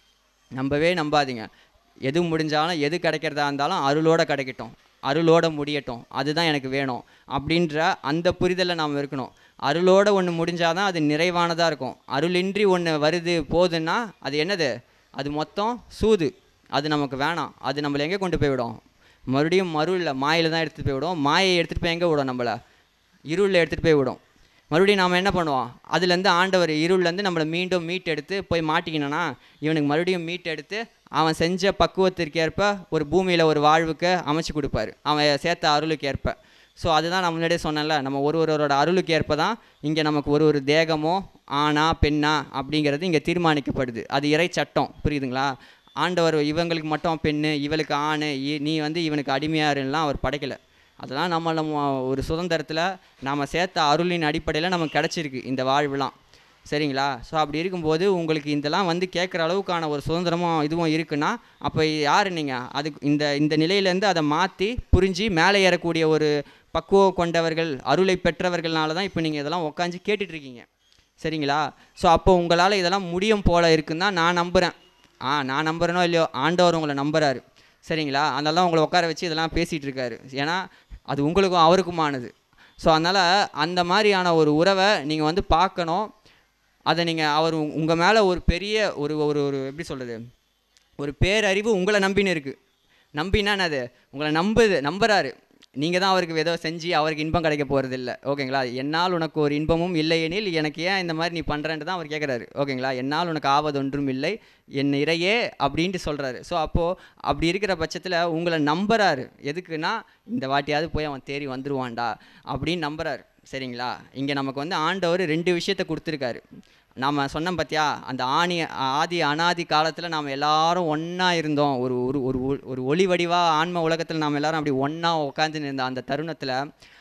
நம்பவே நம்பாதீங்க எது முடிஞ்சாலும் எது கிடைக்கிறதா இருந்தாலும் அருளோட கிடைக்கட்டும் அருளோட முடியட்டும் அதுதான் எனக்கு வேணும் அப்படின்ற அந்த புரிதலில் நாம் இருக்கணும் அருளோட ஒன்று முடிஞ்சாதான் அது நிறைவானதாக இருக்கும் அருளின்றி ஒன்று வருது போகுதுன்னா அது என்னது அது மொத்தம் சூது அது நமக்கு வேணாம் அது நம்மளை எங்கே கொண்டு போய் விடும் மறுபடியும் மருளில் மாயில் தான் எடுத்துகிட்டு போய் விடும் மாயை எடுத்துகிட்டு போய் எங்கே விடும் நம்மளை இருளில் எடுத்துகிட்டு போய் விடும் மறுபடியும் நாம் என்ன பண்ணுவோம் அதுலேருந்து ஆண்டவர் இருள்லேருந்து நம்மளை மீண்டும் மீட் எடுத்து போய் மாட்டிக்கினோன்னா இவனுக்கு மறுபடியும் மீட் எடுத்து அவன் செஞ்ச பக்குவத்திற்கு ஏற்ப ஒரு பூமியில் ஒரு வாழ்வுக்கு அமைச்சு கொடுப்பாரு அவன் சேர்த்த அருளுக்கு ஏற்ப ஸோ அதுதான் நான் முன்னாடியே சொன்னேன்ல நம்ம ஒரு ஒருவரோட அருளுக்கு ஏற்ப தான் இங்கே நமக்கு ஒரு ஒரு தேகமோ ஆணா பெண்ணா அப்படிங்கிறது இங்கே தீர்மானிக்கப்படுது அது இறை சட்டம் புரியுதுங்களா ஆண்டவர் இவங்களுக்கு மட்டும் பெண்ணு இவளுக்கு ஆண் இ- நீ வந்து இவனுக்கு அடிமையாருலாம் அவர் படைக்கலை அதெல்லாம் நம்ம நம்ம ஒரு சுதந்திரத்தில் நாம் சேர்த்த அருளின் அடிப்படையில் நமக்கு கிடச்சிருக்கு இந்த வாழ்வுலாம் சரிங்களா ஸோ அப்படி இருக்கும்போது உங்களுக்கு இதெல்லாம் வந்து கேட்குற அளவுக்கான ஒரு சுதந்திரமும் இதுவும் இருக்குன்னா அப்போ யார் நீங்கள் அதுக்கு இந்த இந்த நிலையிலேருந்து அதை மாற்றி புரிஞ்சு மேலே ஏறக்கூடிய ஒரு பக்குவம் கொண்டவர்கள் அருளை பெற்றவர்கள்னால தான் இப்போ நீங்கள் இதெல்லாம் உட்காந்து கேட்டுட்ருக்கீங்க சரிங்களா ஸோ அப்போ உங்களால் இதெல்லாம் முடியும் போல இருக்குன்னு தான் நான் நம்புகிறேன் ஆ நான் நம்புறேனோ இல்லையோ ஆண்டவர் உங்களை நம்புறாரு சரிங்களா அதனால தான் உங்களை உட்கார வச்சு இதெல்லாம் பேசிகிட்டு இருக்காரு ஏன்னா அது உங்களுக்கும் அவருக்குமானது ஸோ அதனால் அந்த மாதிரியான ஒரு உறவை நீங்கள் வந்து பார்க்கணும் அதை நீங்கள் அவர் உங்கள் மேலே ஒரு பெரிய ஒரு ஒரு ஒரு எப்படி சொல்கிறது ஒரு பேரறிவு உங்களை நம்பின்னு இருக்குது நம்பினா என்னது உங்களை நம்புது நம்புறாரு நீங்கள் தான் அவருக்கு ஏதோ செஞ்சு அவருக்கு இன்பம் கிடைக்க போகிறது இல்லை ஓகேங்களா என்னால் உனக்கு ஒரு இன்பமும் இல்லையெனில் எனக்கு ஏன் இந்த மாதிரி நீ பண்ணுறேன்ட்டு தான் அவர் கேட்குறாரு ஓகேங்களா என்னால் உனக்கு ஆவதொன்றும் இல்லை என் இறையே அப்படின்ட்டு சொல்கிறாரு ஸோ அப்போது அப்படி இருக்கிற பட்சத்தில் உங்களை நம்புறாரு எதுக்குன்னா இந்த வாட்டியாவது போய் அவன் தேறி வந்துருவான்டா அப்படின்னு நம்புறாரு சரிங்களா இங்கே நமக்கு வந்து ஆண்டவர் ரெண்டு விஷயத்த கொடுத்துருக்காரு நாம் சொன்னோம் பார்த்தியா அந்த ஆணி ஆதி அனாதி காலத்தில் நாம் எல்லாரும் ஒன்றா இருந்தோம் ஒரு ஒரு ஒரு ஒ- ஒரு ஒளி வடிவாக ஆன்ம உலகத்தில் நாம் எல்லாரும் அப்படி ஒன்றா உட்காந்து இருந்த அந்த தருணத்தில்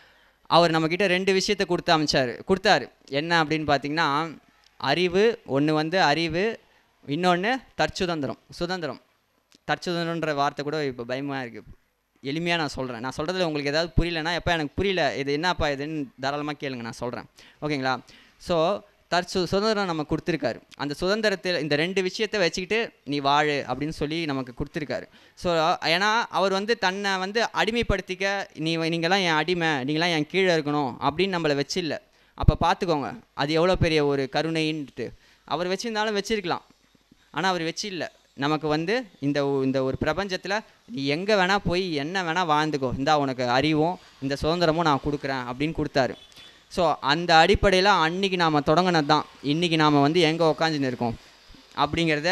அவர் நம்மக்கிட்ட ரெண்டு விஷயத்த கொடுத்து அமைச்சார் கொடுத்தாரு என்ன அப்படின்னு பார்த்தீங்கன்னா அறிவு ஒன்று வந்து அறிவு இன்னொன்று தற்சுதந்திரம் சுதந்திரம் தற்சுதந்திரன்ற வார்த்தை கூட இப்போ பயமாக இருக்குது எளிமையாக நான் சொல்கிறேன் நான் சொல்கிறதுல உங்களுக்கு ஏதாவது புரியலன்னா எப்போ எனக்கு புரியல இது என்னப்பா இதுன்னு தாராளமாக கேளுங்க நான் சொல்கிறேன் ஓகேங்களா ஸோ தற்சு சுதந்திரம் நம்ம கொடுத்துருக்காரு அந்த சுதந்திரத்தில் இந்த ரெண்டு விஷயத்தை வச்சுக்கிட்டு நீ வாழு அப்படின்னு சொல்லி நமக்கு கொடுத்துருக்காரு ஸோ ஏன்னா அவர் வந்து தன்னை வந்து அடிமைப்படுத்திக்க நீ நீங்களாம் என் அடிமை நீங்களாம் என் கீழே இருக்கணும் அப்படின்னு நம்மளை வச்சில்ல அப்போ பார்த்துக்கோங்க அது எவ்வளோ பெரிய ஒரு கருணைன்ட்டு அவர் வச்சிருந்தாலும் வச்சிருக்கலாம் ஆனால் அவர் வச்சு இல்லை நமக்கு வந்து இந்த ஒ- இந்த ஒரு பிரபஞ்சத்தில் நீ எங்கே வேணால் போய் என்ன வேணால் வாழ்ந்துக்கோ இந்தா உனக்கு அறிவும் இந்த சுதந்திரமும் நான் கொடுக்குறேன் அப்படின்னு கொடுத்தாரு ஸோ அந்த அடிப்படையில் அன்னைக்கு நாம் தொடங்கினது தான் இன்றைக்கி நாம் வந்து எங்கே உக்காந்துன்னு இருக்கோம் அப்படிங்கிறத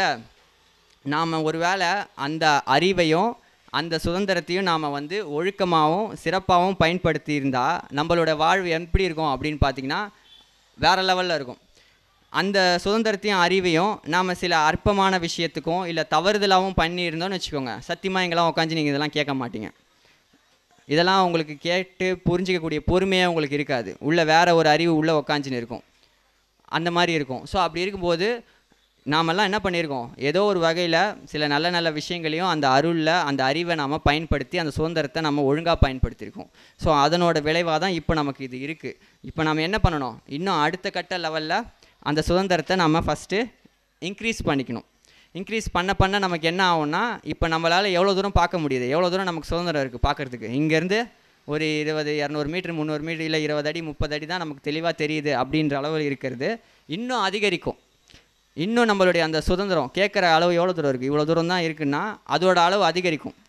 நாம் ஒருவேளை அந்த அறிவையும் அந்த சுதந்திரத்தையும் நாம் வந்து ஒழுக்கமாகவும் சிறப்பாகவும் பயன்படுத்தி இருந்தால் நம்மளோட வாழ்வு எப்படி இருக்கும் அப்படின்னு பார்த்தீங்கன்னா வேறு லெவலில் இருக்கும் அந்த சுதந்திரத்தையும் அறிவையும் நாம் சில அற்பமான விஷயத்துக்கும் இல்லை தவறுதலாகவும் பண்ணியிருந்தோம்னு வச்சுக்கோங்க சத்தியமாக எங்கெல்லாம் உட்காந்து நீங்கள் இதெல்லாம் கேட்க மாட்டீங்க இதெல்லாம் உங்களுக்கு கேட்டு புரிஞ்சிக்கக்கூடிய பொறுமையே உங்களுக்கு இருக்காது உள்ள வேற ஒரு அறிவு உள்ளே உக்காந்துன்னு இருக்கும் அந்த மாதிரி இருக்கும் ஸோ அப்படி இருக்கும்போது நாமெல்லாம் என்ன பண்ணியிருக்கோம் ஏதோ ஒரு வகையில் சில நல்ல நல்ல விஷயங்களையும் அந்த அருளில் அந்த அறிவை நாம் பயன்படுத்தி அந்த சுதந்திரத்தை நம்ம ஒழுங்காக பயன்படுத்தியிருக்கோம் ஸோ அதனோட விளைவாக தான் இப்போ நமக்கு இது இருக்குது இப்போ நம்ம என்ன பண்ணணும் இன்னும் அடுத்த கட்ட லெவலில் அந்த சுதந்திரத்தை நம்ம ஃபஸ்ட்டு இன்க்ரீஸ் பண்ணிக்கணும் இன்க்ரீஸ் பண்ண பண்ண நமக்கு என்ன ஆகும்னா இப்போ நம்மளால் எவ்வளோ தூரம் பார்க்க முடியுது எவ்வளோ தூரம் நமக்கு சுதந்திரம் இருக்குது பார்க்குறதுக்கு இங்கேருந்து ஒரு இருபது இரநூறு மீட்டர் முந்நூறு மீட்டர் இல்லை இருபது அடி முப்பது அடி தான் நமக்கு தெளிவாக தெரியுது அப்படின்ற அளவில் இருக்கிறது இன்னும் அதிகரிக்கும் இன்னும் நம்மளுடைய அந்த சுதந்திரம் கேட்குற அளவு எவ்வளோ தூரம் இருக்குது இவ்வளோ தூரம் தான் இருக்குன்னா அதோட அளவு அதிகரிக்கும்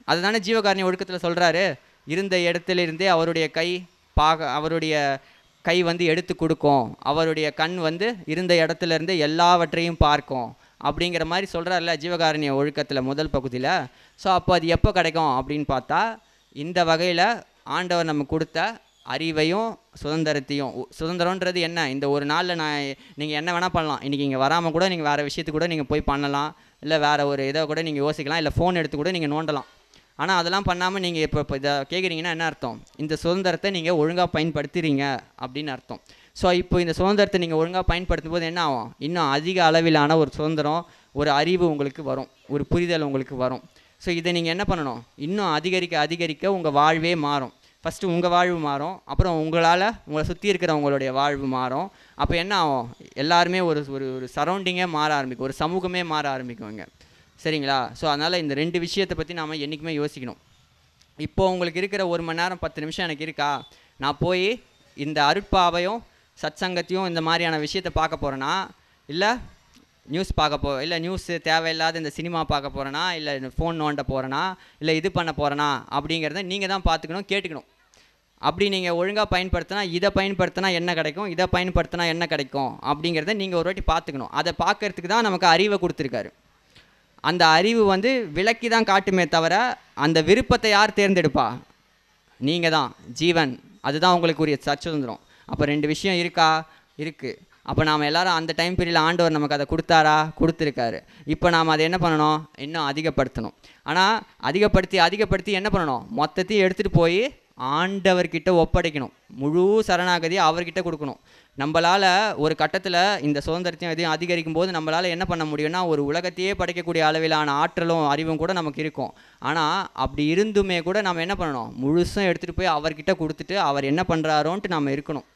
அதுதானே ஜீவகாருண்ய ஒழுக்கத்தில் சொல்கிறாரு இருந்த இடத்துல இருந்தே அவருடைய கை பாக அவருடைய கை வந்து எடுத்து கொடுக்கும் அவருடைய கண் வந்து இருந்த இடத்துல இருந்து எல்லாவற்றையும் பார்க்கும் அப்படிங்கிற மாதிரி சொல்கிறார்ல ஜீவகாருண்ய ஒழுக்கத்தில் முதல் பகுதியில் ஸோ அப்போ அது எப்போ கிடைக்கும் அப்படின்னு பார்த்தா இந்த வகையில் ஆண்டவர் நமக்கு கொடுத்த அறிவையும் சுதந்திரத்தையும் உ- சுதந்திரம்ன்றது என்ன இந்த ஒரு நாளில் நான் நீங்கள் என்ன வேணால் பண்ணலாம் இன்றைக்கி இங்கே வராமல் கூட நீங்கள் வேறு விஷயத்துக்கு கூட நீங்கள் போய் பண்ணலாம் இல்லை வேறு ஒரு இதை கூட நீங்கள் யோசிக்கலாம் இல்லை ஃபோன் எடுத்து கூட நீங்கள் நோண்டலாம் ஆனால் அதெல்லாம் பண்ணாமல் நீங்கள் இப்போ இப்போ இதை கேட்குறீங்கன்னா என்ன அர்த்தம் இந்த சுதந்திரத்தை நீங்கள் ஒழுங்காக பயன்படுத்துகிறீங்க அப்படின்னு அர்த்தம் ஸோ இப்போ இந்த சுதந்திரத்தை நீங்கள் ஒழுங்காக பயன்படுத்தும் போது என்ன ஆகும் இன்னும் அதிக அளவிலான ஒரு சுதந்திரம் ஒரு அறிவு உங்களுக்கு வரும் ஒரு புரிதல் உங்களுக்கு வரும் ஸோ இதை நீங்கள் என்ன பண்ணணும் இன்னும் அதிகரிக்க அதிகரிக்க உங்கள் வாழ்வே மாறும் ஃபஸ்ட்டு உங்கள் வாழ்வு மாறும் அப்புறம் உங்களால் உங்களை சுற்றி இருக்கிறவங்களுடைய வாழ்வு மாறும் அப்போ என்ன ஆகும் எல்லாருமே ஒரு ஒரு ஒரு சரௌண்டிங்கே மாற ஆரம்பிக்கும் ஒரு சமூகமே மாற ஆரம்பிக்கும் இங்கே சரிங்களா ஸோ அதனால் இந்த ரெண்டு விஷயத்தை பற்றி நாம் என்றைக்குமே யோசிக்கணும் இப்போ உங்களுக்கு இருக்கிற ஒரு மணி நேரம் பத்து நிமிஷம் எனக்கு இருக்கா நான் போய் இந்த அருட்பாவையும் சத்சங்கத்தையும் இந்த மாதிரியான விஷயத்தை பார்க்க போகிறேன்னா இல்லை நியூஸ் பார்க்க போ இல்லை நியூஸு தேவையில்லாத இந்த சினிமா பார்க்க போகிறேனா இல்லை ஃபோன் நோண்ட போகிறேனா இல்லை இது பண்ண போகிறேனா அப்படிங்கிறத நீங்கள் தான் பார்த்துக்கணும் கேட்டுக்கணும் அப்படி நீங்கள் ஒழுங்காக பயன்படுத்தினா இதை பயன்படுத்தினா என்ன கிடைக்கும் இதை பயன்படுத்தினா என்ன கிடைக்கும் அப்படிங்கிறத நீங்கள் ஒரு வாட்டி பார்த்துக்கணும் அதை பார்க்கறதுக்கு தான் நமக்கு அறிவை கொடுத்துருக்காரு அந்த அறிவு வந்து விளக்கி தான் காட்டுமே தவிர அந்த விருப்பத்தை யார் தேர்ந்தெடுப்பா நீங்கள் தான் ஜீவன் அதுதான் உங்களுக்கு உரிய சச்சுதந்திரம் அப்போ ரெண்டு விஷயம் இருக்கா இருக்குது அப்போ நாம் எல்லாரும் அந்த டைம் பீரியடில் ஆண்டவர் நமக்கு அதை கொடுத்தாரா கொடுத்துருக்காரு இப்போ நாம் அதை என்ன பண்ணணும் இன்னும் அதிகப்படுத்தணும் ஆனால் அதிகப்படுத்தி அதிகப்படுத்தி என்ன பண்ணணும் மொத்தத்தையும் எடுத்துகிட்டு போய் ஆண்டவர்கிட்ட ஒப்படைக்கணும் முழு சரணாகதியை அவர்கிட்ட கொடுக்கணும் நம்மளால் ஒரு கட்டத்தில் இந்த சுதந்திரத்தையும் இதையும் அதிகரிக்கும் போது நம்மளால் என்ன பண்ண முடியும்னா ஒரு உலகத்தையே படைக்கக்கூடிய அளவிலான ஆற்றலும் அறிவும் கூட நமக்கு இருக்கும் ஆனால் அப்படி இருந்துமே கூட நம்ம என்ன பண்ணணும் முழுசும் எடுத்துகிட்டு போய் அவர்கிட்ட கொடுத்துட்டு அவர் என்ன பண்ணுறாரோன்ட்டு நம்ம இருக்கணும்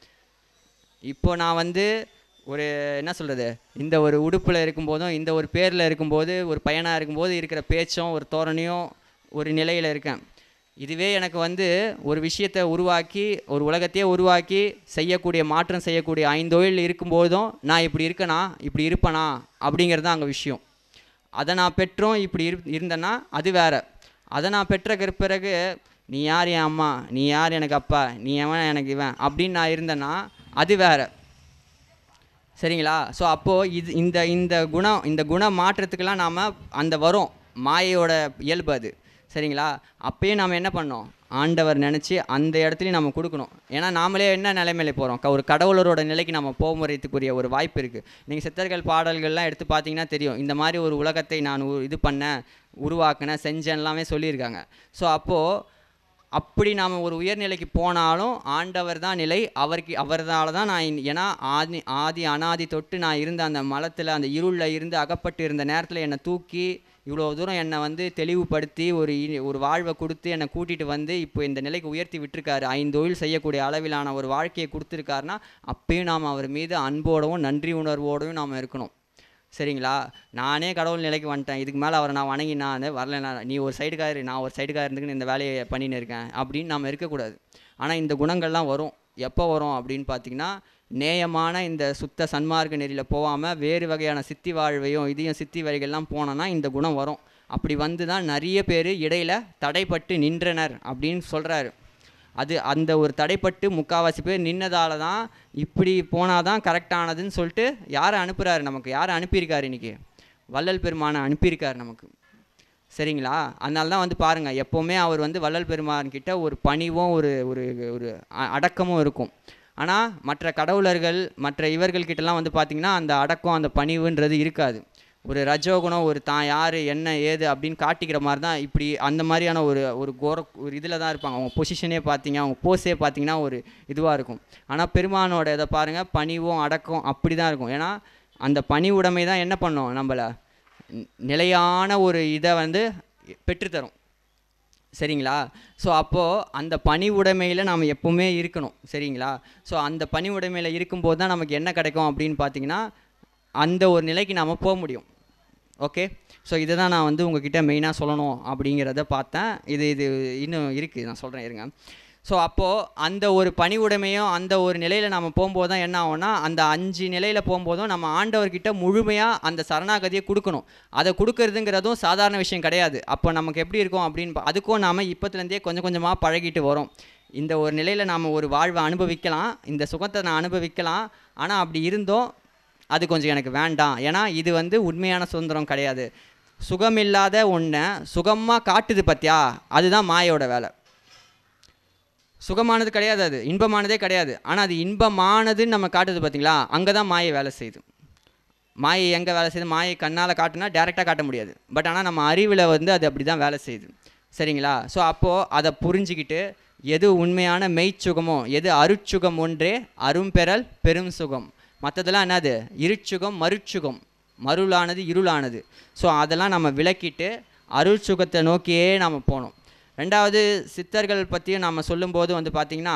இப்போ நான் வந்து ஒரு என்ன சொல்கிறது இந்த ஒரு உடுப்பில் இருக்கும்போதும் இந்த ஒரு பேரில் இருக்கும்போது ஒரு பையனாக இருக்கும்போது இருக்கிற பேச்சும் ஒரு தோரணையும் ஒரு நிலையில் இருக்கேன் இதுவே எனக்கு வந்து ஒரு விஷயத்தை உருவாக்கி ஒரு உலகத்தையே உருவாக்கி செய்யக்கூடிய மாற்றம் செய்யக்கூடிய ஐந்தொழில் இருக்கும்போதும் நான் இப்படி இருக்கனா இப்படி இருப்பேனா அப்படிங்கிறது தான் அங்கே விஷயம் அதை நான் பெற்றும் இப்படி இரு இருந்தேன்னா அது வேற அதை நான் பெற்ற பிறகு நீ யார் என் அம்மா நீ யார் எனக்கு அப்பா நீ எவன் எனக்கு இவன் அப்படின்னு நான் இருந்தேன்னா அது வேற சரிங்களா ஸோ அப்போது இது இந்த இந்த குணம் இந்த குண மாற்றத்துக்கெல்லாம் நாம் அந்த வரும் மாயையோட இயல்பு அது சரிங்களா அப்பயும் நாம் என்ன பண்ணோம் ஆண்டவர் நினச்சி அந்த இடத்துலையும் நம்ம கொடுக்கணும் ஏன்னா நாமளே என்ன நிலைமையில போகிறோம் ஒரு கடவுளரோட நிலைக்கு நம்ம போமுறைத்துக்குரிய ஒரு வாய்ப்பு இருக்குது நீங்கள் சித்தர்கள் பாடல்கள்லாம் எடுத்து பார்த்தீங்கன்னா தெரியும் இந்த மாதிரி ஒரு உலகத்தை நான் உ- இது பண்ணேன் உருவாக்கினேன் செஞ்சேன் எல்லாமே சொல்லியிருக்காங்க ஸோ அப்போது அப்படி நாம் ஒரு உயர்நிலைக்கு போனாலும் ஆண்டவர் தான் நிலை அவருக்கு அவர்னால தான் நான் இன்- ஏன்னா ஆதி ஆதி அனாதி தொட்டு நான் இருந்த அந்த மலத்தில் அந்த இருளில் இருந்து அகப்பட்டு இருந்த நேரத்தில் என்னை தூக்கி இவ்வளோ தூரம் என்னை வந்து தெளிவுபடுத்தி ஒரு இ- ஒரு வாழ்வை கொடுத்து என்னை கூட்டிகிட்டு வந்து இப்போ இந்த நிலைக்கு உயர்த்தி விட்டிருக்காரு ஐந்தொழில் செய்யக்கூடிய அளவிலான ஒரு வாழ்க்கையை கொடுத்துருக்காருன்னா அப்பயும் நாம் அவர் மீது அன்போடவும் நன்றி உணர்வோடவும் நாம் இருக்கணும் சரிங்களா நானே கடவுள் நிலைக்கு வந்துட்டேன் இதுக்கு மேலே அவரை நான் வணங்கினான் வரல நீ ஒரு சைடுக்காக இரு நான் ஒரு சைடுக்காக இருந்துக்குன்னு இந்த வேலையை பண்ணின்னு இருக்கேன் அப்படின்னு நாம் இருக்கக்கூடாது ஆனால் இந்த குணங்கள்லாம் வரும் எப்போ வரும் அப்படின்னு பார்த்தீங்கன்னா நேயமான இந்த சுத்த சன்மார்க்க நெறியில் போகாமல் வேறு வகையான சித்தி வாழ்வையும் இதையும் சித்தி வழிகள்லாம் போனோன்னா இந்த குணம் வரும் அப்படி வந்து தான் நிறைய பேர் இடையில தடைப்பட்டு நின்றனர் அப்படின்னு சொல்கிறாரு அது அந்த ஒரு தடைப்பட்டு முக்காவாசி பேர் நின்னதால தான் இப்படி போனால் தான் கரெக்டானதுன்னு சொல்லிட்டு யாரை அனுப்புகிறாரு நமக்கு யாரை அனுப்பியிருக்காரு இன்னைக்கு வள்ளல் பெருமானை அனுப்பியிருக்காரு நமக்கு சரிங்களா அதனால தான் வந்து பாருங்கள் எப்போவுமே அவர் வந்து வள்ளல் பெருமான் கிட்ட ஒரு பணிவும் ஒரு ஒரு ஒரு அ- அடக்கமும் இருக்கும் ஆனால் மற்ற கடவுளர்கள் மற்ற இவர்கள்கிட்டலாம் வந்து பார்த்திங்கன்னா அந்த அடக்கம் அந்த பணிவுன்றது இருக்காது ஒரு ரஜோகுணம் ஒரு தான் யார் என்ன ஏது அப்படின்னு காட்டிக்கிற மாதிரி தான் இப்படி அந்த மாதிரியான ஒரு ஒரு கோர ஒரு இதில் தான் இருப்பாங்க அவங்க பொசிஷனே பார்த்தீங்க அவங்க போஸே பார்த்தீங்கன்னா ஒரு இதுவாக இருக்கும் ஆனால் பெருமானோட இதை பாருங்கள் பணிவும் அடக்கம் அப்படி தான் இருக்கும் ஏன்னா அந்த பணி உடைமை தான் என்ன பண்ணும் நம்மளை நி- நிலையான ஒரு இதை வந்து பெற்றுத்தரும் சரிங்களா ஸோ அப்போது அந்த பணி உடைமையில் நாம் எப்பவுமே இருக்கணும் சரிங்களா ஸோ அந்த பணி உடைமையில் இருக்கும்போது தான் நமக்கு என்ன கிடைக்கும் அப்படின்னு பார்த்தீங்கன்னா அந்த ஒரு நிலைக்கு நாம் போக முடியும் ஓகே ஸோ இதை தான் நான் வந்து உங்ககிட்ட மெயினாக சொல்லணும் அப்படிங்கிறத பார்த்தேன் இது இது இன்னும் இருக்குது நான் சொல்கிறேன் இருங்க ஸோ அப்போது அந்த ஒரு பணிவுடைமையும் அந்த ஒரு நிலையில் நம்ம போகும்போது தான் என்ன ஆகும்னா அந்த அஞ்சு நிலையில் போகும்போதும் நம்ம ஆண்டவர்கிட்ட முழுமையாக அந்த சரணாகதியை கொடுக்கணும் அதை கொடுக்கறதுங்கிறதும் சாதாரண விஷயம் கிடையாது அப்போ நமக்கு எப்படி இருக்கும் அப்படின்னு பா- அதுக்கும் நாம் இப்போத்துலேருந்தே கொஞ்சம் கொஞ்சமாக பழகிட்டு வரோம் இந்த ஒரு நிலையில் நாம் ஒரு வாழ்வை அனுபவிக்கலாம் இந்த சுகத்தை நான் அனுபவிக்கலாம் ஆனால் அப்படி இருந்தோம் அது கொஞ்சம் எனக்கு வேண்டாம் ஏன்னா இது வந்து உண்மையான சுதந்திரம் கிடையாது சுகமில்லாத ஒன்றை சுகமாக காட்டுது பத்தியா அதுதான் மாயோட வேலை சுகமானது கிடையாது அது இன்பமானதே கிடையாது ஆனால் அது இன்பமானதுன்னு நம்ம காட்டுது பார்த்தீங்களா அங்கே தான் மாயை வேலை செய்யுது மாயை எங்கே வேலை செய்யுது மாயை கண்ணால் காட்டுனா டேரெக்டாக காட்ட முடியாது பட் ஆனால் நம்ம அறிவில் வந்து அது அப்படி தான் வேலை செய்யுது சரிங்களா ஸோ அப்போது அதை புரிஞ்சுக்கிட்டு எது உண்மையான மெய்ச்சுகமோ எது அருட்சுகம் ஒன்றே அரும்பெறல் பெரும் சுகம் மற்றதெல்லாம் என்னது இருட்சுகம் மருட்சுகம் மருளானது இருளானது ஸோ அதெல்லாம் நம்ம விளக்கிட்டு அருள் சுகத்தை நோக்கியே நம்ம போகணும் ரெண்டாவது சித்தர்கள் பற்றியும் நம்ம சொல்லும்போது வந்து பார்த்திங்கன்னா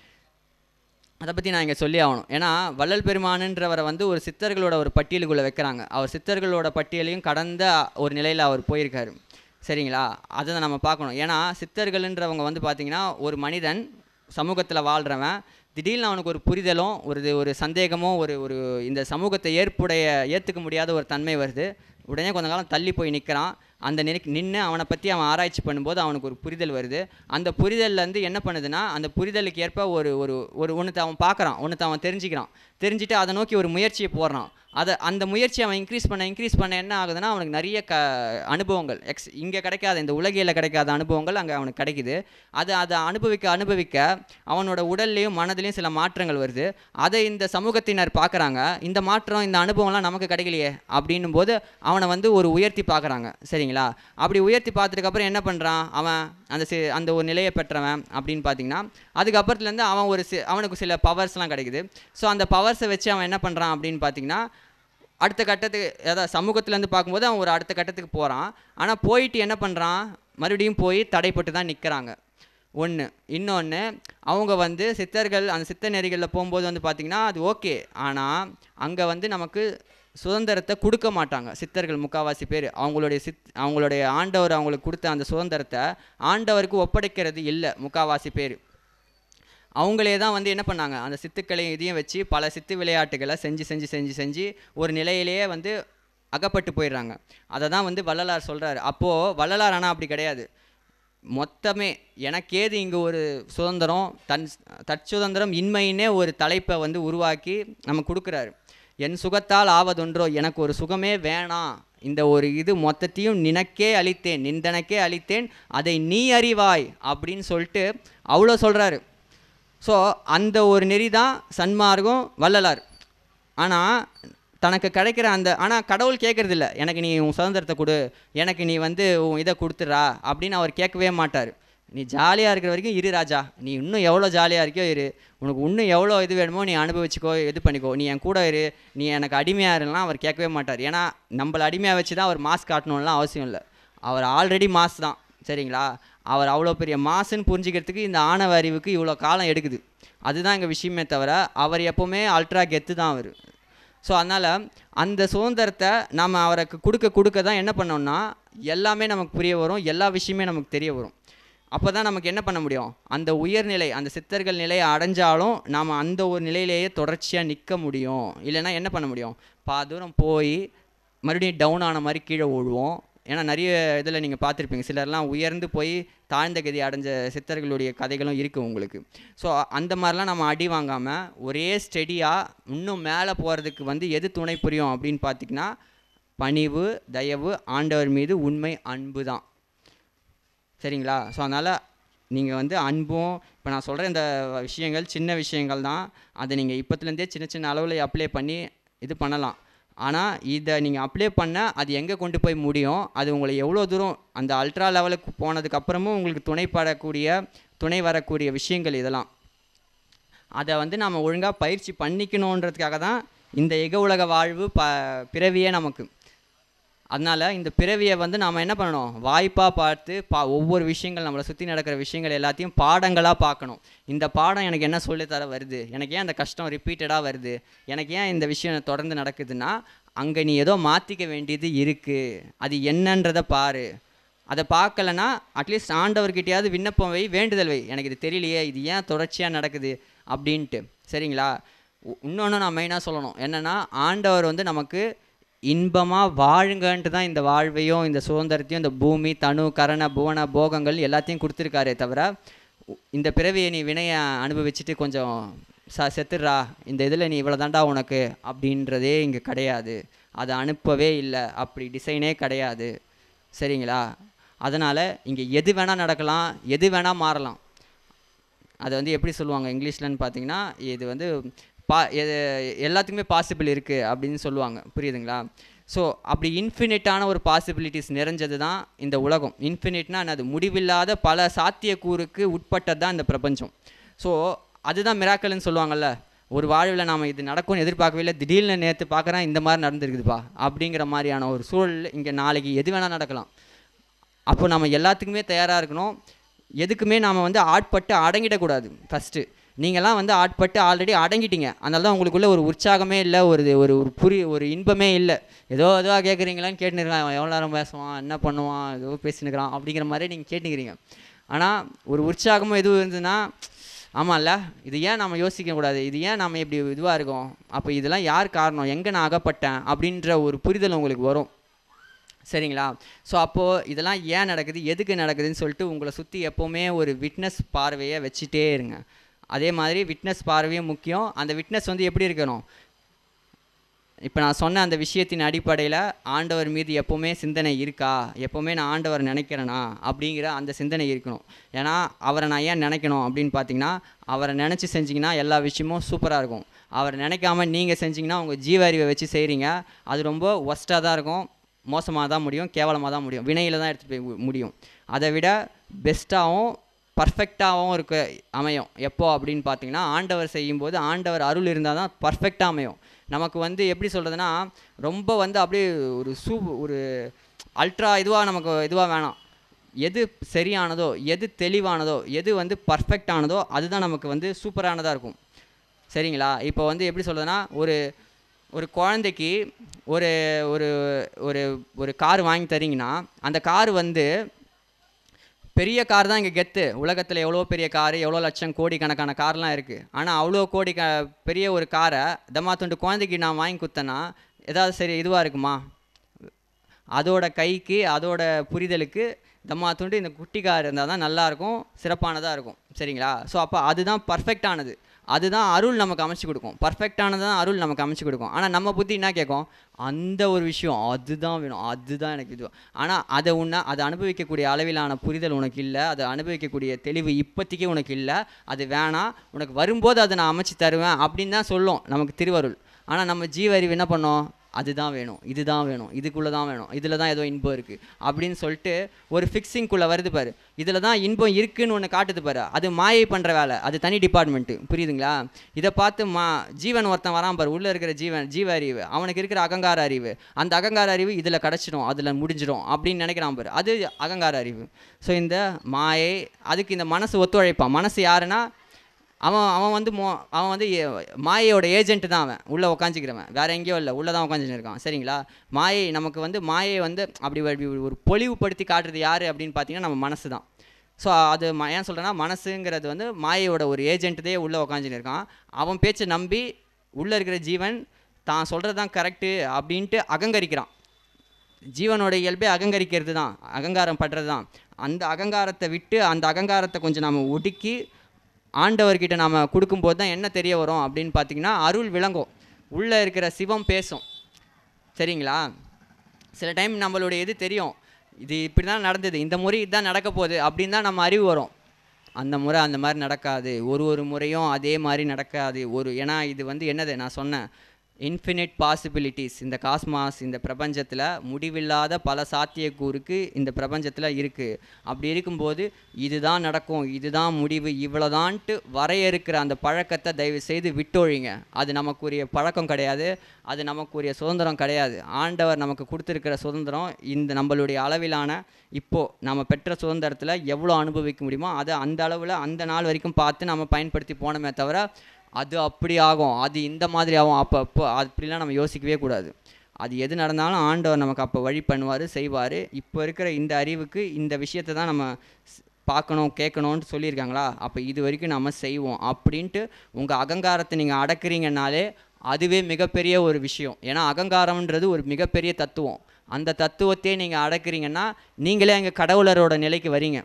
அதை பற்றி நான் இங்கே சொல்லி ஆகணும் ஏன்னா வள்ளல் பெருமானுன்றவரை வந்து ஒரு சித்தர்களோட ஒரு பட்டியலுக்குள்ளே வைக்கிறாங்க அவர் சித்தர்களோட பட்டியலையும் கடந்த ஒரு நிலையில் அவர் போயிருக்காரு சரிங்களா அதை நம்ம பார்க்கணும் ஏன்னா சித்தர்கள்ன்றவங்க வந்து பார்த்திங்கன்னா ஒரு மனிதன் சமூகத்தில் வாழ்கிறவன் திடீர்னு அவனுக்கு ஒரு புரிதலும் ஒரு இது- ஒரு சந்தேகமோ ஒரு ஒரு இந்த சமூகத்தை ஏற்புடைய ஏற்றுக்க முடியாத ஒரு தன்மை வருது உடனே கொஞ்ச காலம் தள்ளி போய் நிற்கிறான் அந்த நினை நின்று அவனை பற்றி அவன் ஆராய்ச்சி பண்ணும்போது அவனுக்கு ஒரு புரிதல் வருது அந்த புரிதல்லேருந்து என்ன பண்ணுதுன்னா அந்த புரிதலுக்கு ஏற்ப ஒரு ஒரு ஒரு ஒன்றத்தை அவன் பார்க்குறான் ஒன்றத்தை அவன் தெரிஞ்சுக்கிறான் தெரிஞ்சுட்டு அதை நோக்கி ஒரு முயற்சியை போடுறான் அதை அந்த முயற்சியை அவன் இன்க்ரீஸ் பண்ண இன்க்ரீஸ் பண்ண என்ன ஆகுதுன்னா அவனுக்கு நிறைய க அனுபவங்கள் எக்ஸ் இங்கே கிடைக்காத இந்த உலகியலில் கிடைக்காத அனுபவங்கள் அங்கே அவனுக்கு கிடைக்குது அதை அதை அனுபவிக்க அனுபவிக்க அவனோட உடல்லையும் மனதிலையும் சில மாற்றங்கள் வருது அதை இந்த சமூகத்தினர் பார்க்குறாங்க இந்த மாற்றம் இந்த அனுபவம்லாம் நமக்கு கிடைக்கலையே அப்படின்னும் போது அவனை வந்து ஒரு உயர்த்தி பார்க்குறாங்க சரிங்களா அப்படி உயர்த்தி பார்த்ததுக்கப்புறம் என்ன பண்ணுறான் அவன் அந்த சி அந்த ஒரு நிலையை பெற்றவன் அப்படின்னு பார்த்தீங்கன்னா அதுக்கப்புறத்துலேருந்து அவன் ஒரு சி அவனுக்கு சில பவர்ஸ்லாம் கிடைக்குது ஸோ அந்த பவர்ஸை வச்சு அவன் என்ன பண்ணுறான் அப்படின்னு பார்த்தீங்கன்னா அடுத்த கட்டத்துக்கு அதாவது சமூகத்துலேருந்து பார்க்கும்போது அவன் ஒரு அடுத்த கட்டத்துக்கு போகிறான் ஆனால் போயிட்டு என்ன பண்ணுறான் மறுபடியும் போய் தடைப்பட்டு தான் நிற்கிறாங்க ஒன்று இன்னொன்று அவங்க வந்து சித்தர்கள் அந்த சித்த நெறிகளில் போகும்போது வந்து பார்த்திங்கன்னா அது ஓகே ஆனால் அங்கே வந்து நமக்கு சுதந்திரத்தை கொடுக்க மாட்டாங்க சித்தர்கள் முக்காவாசி பேர் அவங்களுடைய சித் அவங்களுடைய ஆண்டவர் அவங்களுக்கு கொடுத்த அந்த சுதந்திரத்தை ஆண்டவருக்கு ஒப்படைக்கிறது இல்லை முக்காவாசி பேர் அவங்களே தான் வந்து என்ன பண்ணாங்க அந்த சித்துக்களையும் இதையும் வச்சு பல சித்து விளையாட்டுகளை செஞ்சு செஞ்சு செஞ்சு செஞ்சு ஒரு நிலையிலேயே வந்து அகப்பட்டு போயிடுறாங்க அதை தான் வந்து வள்ளலார் சொல்கிறாரு அப்போது வள்ளலார் ஆனால் அப்படி கிடையாது மொத்தமே எனக்கேது இங்கே ஒரு சுதந்திரம் தன் தற்சுதந்திரம் இன்மையினே ஒரு தலைப்பை வந்து உருவாக்கி நம்ம கொடுக்குறாரு என் சுகத்தால் ஆவதொன்றோ எனக்கு ஒரு சுகமே வேணாம் இந்த ஒரு இது மொத்தத்தையும் நினக்கே அளித்தேன் நிந்தனக்கே அளித்தேன் அதை நீ அறிவாய் அப்படின்னு சொல்லிட்டு அவ்வளோ சொல்கிறாரு ஸோ அந்த ஒரு நெறி தான் சன்மார்க்கம் வள்ளலார் ஆனால் தனக்கு கிடைக்கிற அந்த ஆனால் கடவுள் கேட்குறதில்ல எனக்கு நீ உன் சுதந்திரத்தை கொடு எனக்கு நீ வந்து உன் இதை கொடுத்துட்றா அப்படின்னு அவர் கேட்கவே மாட்டார் நீ ஜாலியாக இருக்கிற வரைக்கும் இரு ராஜா நீ இன்னும் எவ்வளோ ஜாலியாக இருக்கியோ இரு உனக்கு இன்னும் எவ்வளோ இது வேணுமோ நீ அனுபவிச்சுக்கோ இது பண்ணிக்கோ நீ என் கூட இரு நீ எனக்கு அடிமையாக இருலாம் அவர் கேட்கவே மாட்டார் ஏன்னா நம்மளை அடிமையாக வச்சு தான் அவர் மாஸ் காட்டணும்லாம் அவசியம் இல்லை அவர் ஆல்ரெடி மாஸ் தான் சரிங்களா அவர் அவ்வளோ பெரிய மாசுன்னு புரிஞ்சுக்கிறதுக்கு இந்த ஆணவ அறிவுக்கு இவ்வளோ காலம் எடுக்குது அதுதான் எங்கள் விஷயமே தவிர அவர் எப்போவுமே அல்ட்ரா கெத்து தான் அவர் ஸோ அதனால் அந்த சுதந்திரத்தை நம்ம அவருக்கு கொடுக்க கொடுக்க தான் என்ன பண்ணோம்னா எல்லாமே நமக்கு புரிய வரும் எல்லா விஷயமே நமக்கு தெரிய வரும் அப்போ தான் நமக்கு என்ன பண்ண முடியும் அந்த உயர்நிலை அந்த சித்தர்கள் நிலையை அடைஞ்சாலும் நாம் அந்த ஒரு நிலையிலேயே தொடர்ச்சியாக நிற்க முடியும் இல்லைன்னா என்ன பண்ண முடியும் பா தூரம் போய் மறுபடியும் டவுன் ஆன மாதிரி கீழே விழுவோம் ஏன்னா நிறைய இதில் நீங்கள் பார்த்துருப்பீங்க சிலர்லாம் உயர்ந்து போய் தாழ்ந்த கதி அடைஞ்ச சித்தர்களுடைய கதைகளும் இருக்குது உங்களுக்கு ஸோ அந்த மாதிரிலாம் நம்ம அடி வாங்காமல் ஒரே ஸ்டெடியாக இன்னும் மேலே போகிறதுக்கு வந்து எது துணை புரியும் அப்படின்னு பார்த்தீங்கன்னா பணிவு தயவு ஆண்டவர் மீது உண்மை அன்பு தான் சரிங்களா ஸோ அதனால் நீங்கள் வந்து அன்பும் இப்போ நான் சொல்கிற இந்த விஷயங்கள் சின்ன விஷயங்கள் தான் அதை நீங்கள் இப்போத்துலேருந்தே சின்ன சின்ன அளவில் அப்ளை பண்ணி இது பண்ணலாம் ஆனால் இதை நீங்கள் அப்ளை பண்ண அது எங்கே கொண்டு போய் முடியும் அது உங்களை எவ்வளோ தூரம் அந்த அல்ட்ரா லெவலுக்கு போனதுக்கப்புறமும் உங்களுக்கு துணைப்படக்கூடிய துணை வரக்கூடிய விஷயங்கள் இதெல்லாம் அதை வந்து நம்ம ஒழுங்காக பயிற்சி பண்ணிக்கணுன்றதுக்காக தான் இந்த இக உலக வாழ்வு ப பிறவியே நமக்கு அதனால் இந்த பிறவியை வந்து நாம் என்ன பண்ணணும் வாய்ப்பாக பார்த்து பா ஒவ்வொரு விஷயங்கள் நம்மளை சுற்றி நடக்கிற விஷயங்கள் எல்லாத்தையும் பாடங்களாக பார்க்கணும் இந்த பாடம் எனக்கு என்ன சொல்லித்தர வருது எனக்கு ஏன் அந்த கஷ்டம் ரிப்பீட்டடாக வருது எனக்கு ஏன் இந்த விஷயம் தொடர்ந்து நடக்குதுன்னா அங்கே நீ ஏதோ மாற்றிக்க வேண்டியது இருக்குது அது என்னன்றதை பாரு அதை பார்க்கலனா அட்லீஸ்ட் ஆண்டவர்கிட்டயாவது விண்ணப்பம் வை வேண்டுதல் வை எனக்கு இது தெரியலையே இது ஏன் தொடர்ச்சியாக நடக்குது அப்படின்ட்டு சரிங்களா இன்னொன்று நான் மெயினாக சொல்லணும் என்னென்னா ஆண்டவர் வந்து நமக்கு இன்பமாக வாழுங்கன்ட்டு தான் இந்த வாழ்வையும் இந்த சுதந்திரத்தையும் இந்த பூமி தனு கரண புவன போகங்கள் எல்லாத்தையும் கொடுத்துருக்காரே தவிர உ- இந்த பிறவியை நீ வினையை அனுபவிச்சுட்டு கொஞ்சம் ச செத்துடுறா இந்த இதில் நீ இவ்வளோ தாண்டா உனக்கு அப்படின்றதே இங்கே கிடையாது அதை அனுப்பவே இல்லை அப்படி டிசைனே கிடையாது சரிங்களா அதனால் இங்கே எது வேணால் நடக்கலாம் எது வேணால் மாறலாம் அதை வந்து எப்படி சொல்லுவாங்க இங்கிலீஷ்லன்னு பார்த்தீங்கன்னா இது வந்து பா எது எல்லாத்துக்குமே பாசிபிள் இருக்குது அப்படின்னு சொல்லுவாங்க புரியுதுங்களா ஸோ அப்படி இன்ஃபினிட்டான ஒரு பாசிபிலிட்டிஸ் நிறைஞ்சது தான் இந்த உலகம் இன்ஃபினிட்னா என்னது முடிவில்லாத பல சாத்தியக்கூறுக்கு உட்பட்டது தான் இந்த பிரபஞ்சம் ஸோ அதுதான் மிராக்கல்னு சொல்லுவாங்கல்ல ஒரு வாழ்வில் நாம் இது நடக்கும்னு எதிர்பார்க்கவே இல்லை திடீர்னு நேற்று பார்க்குறேன் இந்த மாதிரி நடந்திருக்குதுப்பா அப்படிங்கிற மாதிரியான ஒரு சூழல் இங்கே நாளைக்கு எது வேணால் நடக்கலாம் அப்போ நம்ம எல்லாத்துக்குமே தயாராக இருக்கணும் எதுக்குமே நாம் வந்து ஆட்பட்டு அடங்கிடக்கூடாது ஃபஸ்ட்டு நீங்கள்லாம் வந்து ஆட்பட்டு ஆல்ரெடி அடங்கிட்டீங்க அதனால தான் உங்களுக்குள்ள ஒரு உற்சாகமே இல்லை ஒரு ஒரு ஒரு புரி ஒரு இன்பமே இல்லை ஏதோ ஏதோ கேட்குறீங்களான்னு கேட்டுருக்கான் அவன் எவ்வளோ நேரம் பேசுவான் என்ன பண்ணுவான் ஏதோ பேசினுக்கிறான் அப்படிங்கிற மாதிரி நீங்கள் கேட்டுக்கிறீங்க ஆனால் ஒரு உற்சாகமும் எதுவும் இருந்ததுன்னா ஆமாம்ல இது ஏன் நம்ம யோசிக்க கூடாது இது ஏன் நம்ம இப்படி இதுவாக இருக்கோம் அப்போ இதெல்லாம் யார் காரணம் எங்கே நான் அகப்பட்டேன் அப்படின்ற ஒரு புரிதல் உங்களுக்கு வரும் சரிங்களா ஸோ அப்போது இதெல்லாம் ஏன் நடக்குது எதுக்கு நடக்குதுன்னு சொல்லிட்டு உங்களை சுற்றி எப்போவுமே ஒரு விட்னஸ் பார்வையை வச்சுட்டே இருங்க அதே மாதிரி விட்னஸ் பார்வையும் முக்கியம் அந்த விட்னஸ் வந்து எப்படி இருக்கணும் இப்போ நான் சொன்ன அந்த விஷயத்தின் அடிப்படையில் ஆண்டவர் மீது எப்போவுமே சிந்தனை இருக்கா எப்போவுமே நான் ஆண்டவர் நினைக்கிறேனா அப்படிங்கிற அந்த சிந்தனை இருக்கணும் ஏன்னா அவரை நான் ஏன் நினைக்கணும் அப்படின்னு பார்த்தீங்கன்னா அவரை நினச்சி செஞ்சிங்கன்னா எல்லா விஷயமும் சூப்பராக இருக்கும் அவரை நினைக்காம நீங்கள் செஞ்சீங்கன்னா உங்கள் ஜீவ அறிவை வச்சு செய்கிறீங்க அது ரொம்ப ஒஸ்ட்டாக தான் இருக்கும் மோசமாக தான் முடியும் கேவலமாக தான் முடியும் வினையில் தான் எடுத்துகிட்டு போய் மு- முடியும் அதை விட பெஸ்ட்டாகவும் பர்ஃபெக்டாகவும் இருக்க அமையும் எப்போ அப்படின்னு பார்த்தீங்கன்னா ஆண்டவர் செய்யும்போது ஆண்டவர் அருள் இருந்தால் தான் பர்ஃபெக்டாக அமையும் நமக்கு வந்து எப்படி சொல்கிறதுனா ரொம்ப வந்து அப்படியே ஒரு சூ ஒரு அல்ட்ரா இதுவாக நமக்கு இதுவாக வேணாம் எது சரியானதோ எது தெளிவானதோ எது வந்து பர்ஃபெக்டானதோ அதுதான் நமக்கு வந்து சூப்பரானதாக இருக்கும் சரிங்களா இப்போ வந்து எப்படி சொல்கிறதுனா ஒரு ஒரு குழந்தைக்கு ஒரு ஒரு ஒரு ஒரு கார் வாங்கி தரீங்கன்னா அந்த கார் வந்து பெரிய கார் தான் இங்கே கெத்து உலகத்தில் எவ்வளோ பெரிய கார் எவ்வளோ லட்சம் கோடி கணக்கான கார்லாம் இருக்குது ஆனால் அவ்வளோ கோடி க பெரிய ஒரு காரை தம்மா துண்டு குழந்தைக்கு நான் வாங்கி கொடுத்தேன்னா ஏதாவது சரி இதுவாக இருக்குமா அதோட கைக்கு அதோட புரிதலுக்கு தம்மா துண்டு இந்த குட்டி கார் இருந்தால் தான் நல்லாயிருக்கும் சிறப்பானதாக இருக்கும் சரிங்களா ஸோ அப்போ அதுதான் பர்ஃபெக்டானது அதுதான் அருள் நமக்கு அமைச்சு கொடுக்கும் பர்ஃபெக்டானது தான் அருள் நமக்கு அமைச்சு கொடுக்கும் ஆனால் நம்ம புத்தி என்ன கேட்கும் அந்த ஒரு விஷயம் அதுதான் வேணும் அதுதான் எனக்கு இது ஆனால் அதை உன்ன அதை அனுபவிக்கக்கூடிய அளவிலான புரிதல் உனக்கு இல்லை அதை அனுபவிக்கக்கூடிய தெளிவு இப்போதைக்கு உனக்கு இல்லை அது வேணாம் உனக்கு வரும்போது அதை நான் அமைச்சு தருவேன் அப்படின்னு தான் சொல்லும் நமக்கு திருவருள் ஆனால் நம்ம ஜீவ அறிவு என்ன பண்ணோம் அதுதான் வேணும் இதுதான் வேணும் இதுக்குள்ளே தான் வேணும் இதில் தான் ஏதோ இன்பம் இருக்குது அப்படின்னு சொல்லிட்டு ஒரு ஃபிக்ஸிங்குள்ளே வருது பாரு இதில் தான் இன்பம் இருக்குன்னு ஒன்று காட்டுது பாரு அது மாயை பண்ணுற வேலை அது தனி டிபார்ட்மெண்ட்டு புரியுதுங்களா இதை பார்த்து மா ஜீவன் ஒருத்தன் வரான் பாரு உள்ளே இருக்கிற ஜீவன் ஜீவ அறிவு அவனுக்கு இருக்கிற அகங்கார அறிவு அந்த அகங்கார அறிவு இதில் கிடச்சிடும் அதில் முடிஞ்சிடும் அப்படின்னு நினைக்கிறான் பாரு அது அகங்கார அறிவு ஸோ இந்த மாயை அதுக்கு இந்த மனசு ஒத்துழைப்பான் மனசு யாருன்னா அவன் அவன் வந்து மோ அவன் வந்து ஏ- மாயையோட ஏஜென்ட் தான் அவன் உள்ளே உட்காந்துக்கிறவன் வேற எங்கேயோ இல்லை உள்ளே தான் உட்காந்துட்டு இருக்கான் சரிங்களா மாயை நமக்கு வந்து மாயை வந்து அப்படி ஒரு- அப்படி ஒரு பொலிவுபடுத்தி காட்டுறது யார் அப்படின்னு பார்த்தீங்கன்னா நம்ம மனசு தான் ஸோ அது ம- ஏன் சொல்கிறேன்னா மனசுங்கிறது வந்து மாயையோட ஒரு ஏஜென்ட்டதே உள்ளே உட்காந்துட்டு இருக்கான் அவன் பேச்சை நம்பி உள்ளே இருக்கிற ஜீவன் தான் சொல்கிறது தான் கரெக்டு அப்படின்ட்டு அகங்கரிக்கிறான் ஜீவனோட இயல்பே அகங்கரிக்கிறது தான் அகங்காரம் படுறது தான் அந்த அகங்காரத்தை விட்டு அந்த அகங்காரத்தை கொஞ்சம் நாம் ஒடுக்கி ஆண்டவர்கிட்ட நாம் கொடுக்கும்போது தான் என்ன தெரிய வரும் அப்படின்னு பார்த்தீங்கன்னா அருள் விளங்கும் உள்ளே இருக்கிற சிவம் பேசும் சரிங்களா சில டைம் நம்மளுடைய இது தெரியும் இது இப்படி தான் நடந்தது இந்த முறை இதுதான் நடக்க போகுது அப்படின்னு தான் நம்ம அறிவு வரும் அந்த முறை அந்த மாதிரி நடக்காது ஒரு ஒரு முறையும் அதே மாதிரி நடக்காது ஒரு ஏன்னா இது வந்து என்னது நான் சொன்னேன் இன்ஃபினிட் பாசிபிலிட்டிஸ் இந்த காஸ்மாஸ் இந்த பிரபஞ்சத்தில் முடிவில்லாத பல சாத்தியக்கூறுக்கு இந்த பிரபஞ்சத்தில் இருக்குது அப்படி இருக்கும்போது இதுதான் நடக்கும் இதுதான் முடிவு இவ்வளோதான்ட்டு வரையறுக்கிற அந்த பழக்கத்தை தயவு செய்து விட்டொழிங்க அது நமக்குரிய பழக்கம் கிடையாது அது நமக்குரிய சுதந்திரம் கிடையாது ஆண்டவர் நமக்கு கொடுத்துருக்கிற சுதந்திரம் இந்த நம்மளுடைய அளவிலான இப்போது நம்ம பெற்ற சுதந்திரத்தில் எவ்வளோ அனுபவிக்க முடியுமோ அதை அந்த அளவில் அந்த நாள் வரைக்கும் பார்த்து நம்ம பயன்படுத்தி போனோமே தவிர அது அப்படி ஆகும் அது இந்த மாதிரி ஆகும் அப்போ அப்போ அப்படிலாம் நம்ம யோசிக்கவே கூடாது அது எது நடந்தாலும் ஆண்டவர் நமக்கு அப்போ வழி பண்ணுவார் செய்வார் இப்போ இருக்கிற இந்த அறிவுக்கு இந்த விஷயத்தை தான் நம்ம ஸ்- பார்க்கணும் கேட்கணும்னு சொல்லியிருக்காங்களா அப்போ இது வரைக்கும் நம்ம செய்வோம் அப்படின்ட்டு உங்கள் அகங்காரத்தை நீங்கள் அடக்குறீங்கனாலே அதுவே மிகப்பெரிய ஒரு விஷயம் ஏன்னா அகங்காரம்ன்றது ஒரு மிகப்பெரிய தத்துவம் அந்த தத்துவத்தையே நீங்கள் அடக்குறீங்கன்னா நீங்களே அங்கே கடவுளரோட நிலைக்கு வரீங்க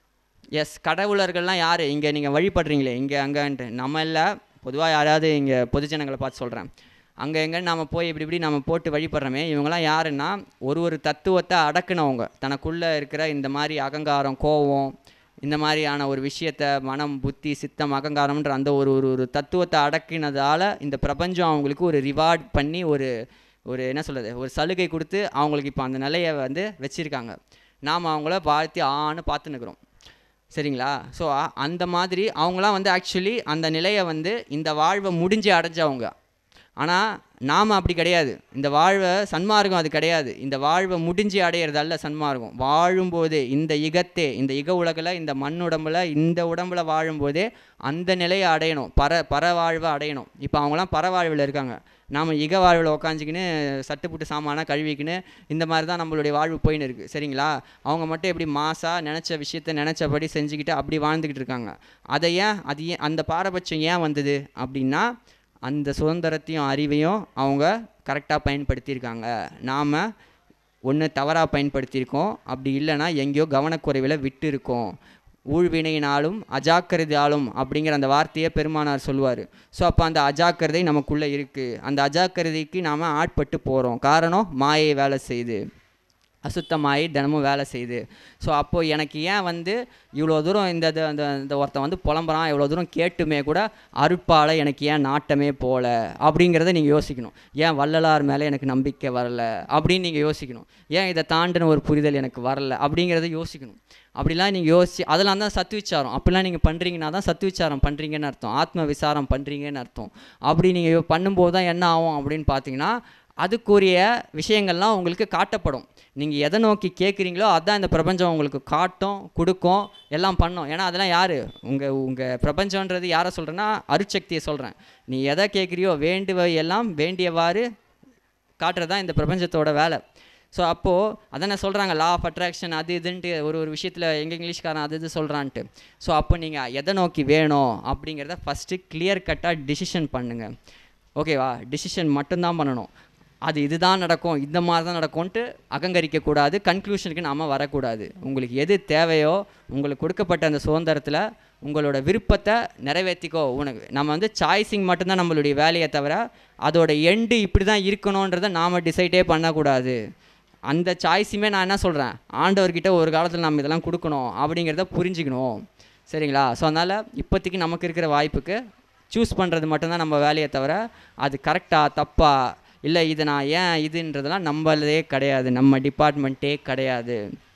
எஸ் கடவுளர்கள்லாம் யார் இங்கே நீங்கள் வழிபடுறீங்களே இங்கே அங்கன்ட்டு நம்ம இல்லை பொதுவாக யாராவது இங்கே பொதுஜனங்களை பார்த்து சொல்கிறேன் அங்கே எங்கே நம்ம போய் இப்படி இப்படி நம்ம போட்டு வழிபடுறோமே இவங்கெல்லாம் யாருன்னா ஒரு ஒரு தத்துவத்தை அடக்குனவங்க தனக்குள்ளே இருக்கிற இந்த மாதிரி அகங்காரம் கோபம் இந்த மாதிரியான ஒரு விஷயத்த மனம் புத்தி சித்தம் அகங்காரம்ன்ற அந்த ஒரு ஒரு ஒரு தத்துவத்தை அடக்கினதால இந்த பிரபஞ்சம் அவங்களுக்கு ஒரு ரிவார்ட் பண்ணி ஒரு ஒரு என்ன சொல்கிறது ஒரு சலுகை கொடுத்து அவங்களுக்கு இப்போ அந்த நிலையை வந்து வச்சுருக்காங்க நாம் அவங்கள வாழ்த்தி ஆன்னு பார்த்துன்னுக்குறோம் சரிங்களா ஸோ அந்த மாதிரி அவங்களாம் வந்து ஆக்சுவலி அந்த நிலையை வந்து இந்த வாழ்வை முடிஞ்சு அடைஞ்சவங்க ஆனால் நாம் அப்படி கிடையாது இந்த வாழ்வை சன்மார்க்கம் அது கிடையாது இந்த வாழ்வை முடிஞ்சு அடையிறது அல்ல சன்மார்க்கம் வாழும்போதே இந்த இகத்தே இந்த இக உலகில் இந்த மண் உடம்புல இந்த உடம்புல வாழும்போதே அந்த நிலையை அடையணும் பர பர வாழ்வை அடையணும் இப்போ அவங்களாம் பரவாழ்வில் இருக்காங்க நாம் இக வாழ்வில் உக்காஞ்சிக்கின்னு சட்டுப்புட்டு சாமானாக கழுவிக்கின்னு இந்த மாதிரி தான் நம்மளுடைய வாழ்வு போயின்னு இருக்குது சரிங்களா அவங்க மட்டும் எப்படி மாசா நினச்ச விஷயத்த நினச்சபடி செஞ்சுக்கிட்டு அப்படி வாழ்ந்துக்கிட்டு இருக்காங்க அதை ஏன் அது ஏன் அந்த பாரபட்சம் ஏன் வந்தது அப்படின்னா அந்த சுதந்திரத்தையும் அறிவையும் அவங்க கரெக்டாக பயன்படுத்தியிருக்காங்க நாம் ஒன்று தவறாக பயன்படுத்தியிருக்கோம் அப்படி இல்லைன்னா எங்கேயோ கவனக்குறைவில் விட்டு இருக்கோம் ஊழ்வினையினாலும் அஜாக்கிரதையாலும் அப்படிங்கிற அந்த வார்த்தையை பெருமானார் சொல்லுவார் ஸோ அப்போ அந்த அஜாக்கிரதை நமக்குள்ளே இருக்குது அந்த அஜாக்கிரதைக்கு நாம் ஆட்பட்டு போகிறோம் காரணம் மாயை வேலை செய்யுது அசுத்தமாகி தினமும் வேலை செய்யுது ஸோ அப்போது எனக்கு ஏன் வந்து இவ்வளோ தூரம் இந்த இது- இந்த இந்த ஒருத்தன் வந்து புலம்புறான் இவ்வளோ தூரம் கேட்டுமே கூட அருட்பால எனக்கு ஏன் நாட்டமே போல அப்படிங்கிறத நீங்கள் யோசிக்கணும் ஏன் வள்ளலார் மேலே எனக்கு நம்பிக்கை வரல அப்படின்னு நீங்கள் யோசிக்கணும் ஏன் இதை தாண்டின ஒரு புரிதல் எனக்கு வரல அப்படிங்கிறத யோசிக்கணும் அப்படிலாம் நீங்கள் யோசிச்சு அதெல்லாம் தான் சத்து விசாரம் அப்படிலாம் நீங்கள் பண்ணுறீங்கன்னா தான் சத்து விசாரம் பண்ணுறீங்கன்னு அர்த்தம் ஆத்ம விசாரம் பண்ணுறீங்கன்னு அர்த்தம் அப்படி நீங்கள் பண்ணும்போது தான் என்ன ஆகும் அப்படின்னு பார்த்தீங்கன்னா அதுக்குரிய விஷயங்கள்லாம் உங்களுக்கு காட்டப்படும் நீங்கள் எதை நோக்கி கேட்குறீங்களோ அதான் இந்த பிரபஞ்சம் உங்களுக்கு காட்டும் கொடுக்கும் எல்லாம் பண்ணும் ஏன்னா அதெல்லாம் யார் உங்கள் உங்கள் பிரபஞ்சன்றது யாரை சொல்கிறேன்னா அருட்சக்தியை சொல்கிறேன் நீ எதை கேட்குறியோ வேண்டுவை எல்லாம் வேண்டியவாறு காட்டுறது தான் இந்த பிரபஞ்சத்தோட வேலை ஸோ அப்போது அதானே சொல்கிறாங்க லா ஆஃப் அட்ராக்ஷன் அது இதுன்ட்டு ஒரு ஒரு விஷயத்தில் எங்கள் இங்கிலீஷ்காரன் அது இது சொல்கிறான்ட்டு ஸோ அப்போ நீங்கள் எதை நோக்கி வேணும் அப்படிங்கிறத ஃபஸ்ட்டு கிளியர் கட்டாக டிசிஷன் பண்ணுங்கள் ஓகேவா டிசிஷன் மட்டும்தான் பண்ணணும் அது இதுதான் நடக்கும் இந்த மாதிரி தான் நடக்கும்ன்ட்டு அகங்கரிக்கக்கூடாது கன்க்ளூஷனுக்கு நாம் வரக்கூடாது உங்களுக்கு எது தேவையோ உங்களுக்கு கொடுக்கப்பட்ட அந்த சுதந்திரத்தில் உங்களோட விருப்பத்தை நிறைவேற்றிக்கோ உனக்கு நம்ம வந்து சாய்ஸிங் மட்டும்தான் நம்மளுடைய வேலையை தவிர அதோட எண்டு இப்படி தான் இருக்கணுன்றதை நாம் டிசைடே பண்ணக்கூடாது அந்த சாய்ஸுமே நான் என்ன சொல்கிறேன் ஆண்டவர்கிட்ட ஒரு காலத்தில் நம்ம இதெல்லாம் கொடுக்கணும் அப்படிங்கிறத புரிஞ்சுக்கணும் சரிங்களா ஸோ அதனால் இப்போதைக்கு நமக்கு இருக்கிற வாய்ப்புக்கு சூஸ் பண்ணுறது மட்டும்தான் நம்ம வேலையை தவிர அது கரெக்டாக தப்பா இல்லை இது நான் ஏன் இதுன்றதெல்லாம் நம்மளதே கிடையாது நம்ம டிபார்ட்மெண்ட்டே கிடையாது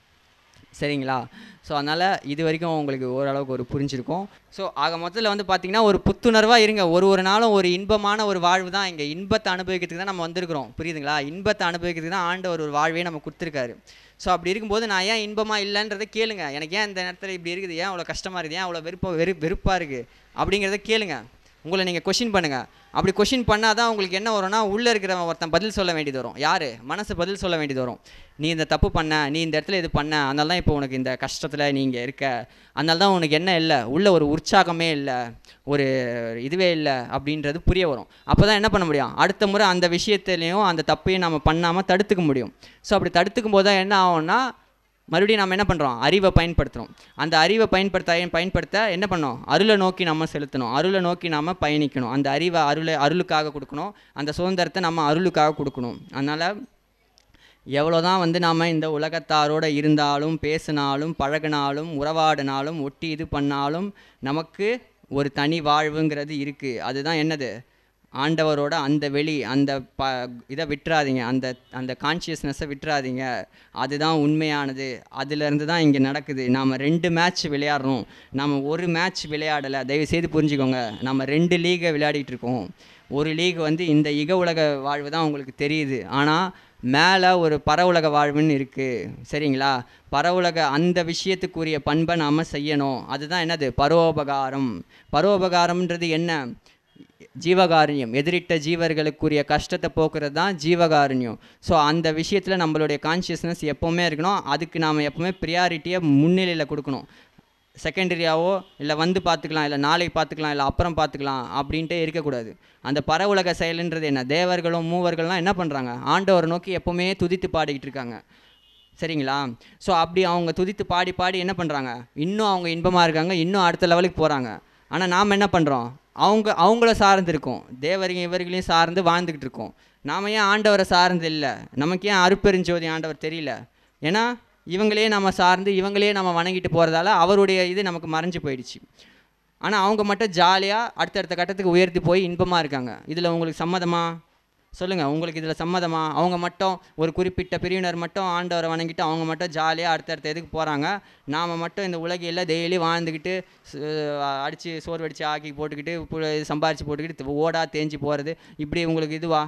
சரிங்களா ஸோ அதனால் இது வரைக்கும் உங்களுக்கு ஓரளவுக்கு ஒரு புரிஞ்சிருக்கும் ஸோ ஆக மொத்தத்தில் வந்து பார்த்தீங்கன்னா ஒரு புத்துணர்வாக இருங்க ஒரு ஒரு நாளும் ஒரு இன்பமான ஒரு வாழ்வு தான் இங்கே இன்பத்தை அனுபவிக்கிறதுக்கு தான் நம்ம வந்திருக்கிறோம் புரியுதுங்களா இன்பத்தை அனுபவிக்கிறதுக்கு தான் ஆண்டவர் ஒரு வாழ்வையே நம்ம கொடுத்துருக்காரு ஸோ அப்படி இருக்கும்போது நான் ஏன் இன்பமாக இல்லைன்றதை கேளுங்க எனக்கு ஏன் இந்த நேரத்தில் இப்படி இருக்குது ஏன் அவ்வளோ கஷ்டமாக இருக்குது ஏன் அவ்வளோ வெறுப்பா வெறு வெறுப்பாக இருக்குது அப்படிங்கிறத கேளுங்க உங்களை நீங்கள் கொஷின் பண்ணுங்கள் அப்படி கொஷின் பண்ணால் தான் உங்களுக்கு என்ன வரும்னா உள்ளே இருக்கிறவன் ஒருத்தன் பதில் சொல்ல வேண்டியது வரும் யார் மனசு பதில் சொல்ல வேண்டியது வரும் நீ இந்த தப்பு பண்ண நீ இந்த இடத்துல இது பண்ண அதனால தான் இப்போ உனக்கு இந்த கஷ்டத்தில் நீ இங்கே இருக்க அதனால தான் உனக்கு என்ன இல்லை உள்ள ஒரு உற்சாகமே இல்லை ஒரு இதுவே இல்லை அப்படின்றது புரிய வரும் அப்போ தான் என்ன பண்ண முடியும் அடுத்த முறை அந்த விஷயத்துலையும் அந்த தப்பையும் நம்ம பண்ணாமல் தடுத்துக்க முடியும் ஸோ அப்படி தடுத்துக்கும் போது தான் என்ன ஆகும்னா மறுபடியும் நம்ம என்ன பண்ணுறோம் அறிவை பயன்படுத்துகிறோம் அந்த அறிவை பயன்படுத்த பயன்படுத்த என்ன பண்ணோம் அருளை நோக்கி நம்ம செலுத்தணும் அருளை நோக்கி நம்ம பயணிக்கணும் அந்த அறிவை அருளை அருளுக்காக கொடுக்கணும் அந்த சுதந்திரத்தை நம்ம அருளுக்காக கொடுக்கணும் அதனால் எவ்வளோ தான் வந்து நாம் இந்த உலகத்தாரோட இருந்தாலும் பேசினாலும் பழகினாலும் உறவாடினாலும் ஒட்டி இது பண்ணாலும் நமக்கு ஒரு தனி வாழ்வுங்கிறது இருக்குது அதுதான் என்னது ஆண்டவரோட அந்த வெளி அந்த ப இதை விட்டுறாதீங்க அந்த அந்த கான்ஷியஸ்னஸை விட்டுறாதீங்க அதுதான் உண்மையானது அதுலேருந்து தான் இங்கே நடக்குது நாம் ரெண்டு மேட்ச் விளையாடுறோம் நம்ம ஒரு மேட்ச் விளையாடலை தயவுசெய்து புரிஞ்சுக்கோங்க நம்ம ரெண்டு லீகை விளையாடிட்டு இருக்கோம் ஒரு லீக் வந்து இந்த இக உலக வாழ்வு தான் உங்களுக்கு தெரியுது ஆனால் மேலே ஒரு பரவுலக வாழ்வுன்னு இருக்குது சரிங்களா பரவுலக அந்த விஷயத்துக்குரிய பண்பை நாம் செய்யணும் அதுதான் என்னது பரோபகாரம் பரோபகாரம்ன்றது என்ன ஜீவகாருண்யம் எதிரிட்ட ஜீவர்களுக்குரிய கஷ்டத்தை போக்குறது தான் ஜீவகாருண்யம் ஸோ அந்த விஷயத்தில் நம்மளுடைய கான்ஷியஸ்னஸ் எப்போவுமே இருக்கணும் அதுக்கு நாம் எப்போவுமே ப்ரியாரிட்டியை முன்னிலையில் கொடுக்கணும் செகண்டரியாவோ இல்லை வந்து பார்த்துக்கலாம் இல்லை நாளைக்கு பார்த்துக்கலாம் இல்லை அப்புறம் பார்த்துக்கலாம் அப்படின்ட்டே இருக்கக்கூடாது அந்த பரவுலக செயலுன்றது என்ன தேவர்களும் மூவர்கள்லாம் என்ன பண்ணுறாங்க ஆண்டவரை நோக்கி எப்போவுமே துதித்து பாடிக்கிட்டு இருக்காங்க சரிங்களா ஸோ அப்படி அவங்க துதித்து பாடி பாடி என்ன பண்ணுறாங்க இன்னும் அவங்க இன்பமாக இருக்காங்க இன்னும் அடுத்த லெவலுக்கு போகிறாங்க ஆனால் நாம் என்ன பண்ணுறோம் அவங்க அவங்கள சார்ந்து இருக்கோம் தேவரையும் இவர்களையும் சார்ந்து வாழ்ந்துக்கிட்டு இருக்கோம் நாம் ஏன் ஆண்டவரை சார்ந்து இல்லை நமக்கு ஏன் அருப்பெருஞ்சோதி ஆண்டவர் தெரியல ஏன்னா இவங்களே நம்ம சார்ந்து இவங்களே நம்ம வணங்கிட்டு போகிறதால அவருடைய இது நமக்கு மறைஞ்சு போயிடுச்சு ஆனால் அவங்க மட்டும் ஜாலியாக அடுத்தடுத்த கட்டத்துக்கு உயர்த்தி போய் இன்பமாக இருக்காங்க இதில் உங்களுக்கு சம்மதமா சொல்லுங்கள் உங்களுக்கு இதில் சம்மதமா அவங்க மட்டும் ஒரு குறிப்பிட்ட பிரிவினர் மட்டும் ஆண்டவரை வணங்கிட்டு அவங்க மட்டும் ஜாலியாக அடுத்தடுத்த இதுக்கு போகிறாங்க நாம் மட்டும் இந்த உலகையில் டெய்லி வாழ்ந்துக்கிட்டு அடித்து சோறு வடித்து ஆக்கி போட்டுக்கிட்டு பு- சம்பாரித்து போட்டுக்கிட்டு ஓடா தேஞ்சு போகிறது இப்படி உங்களுக்கு இதுவா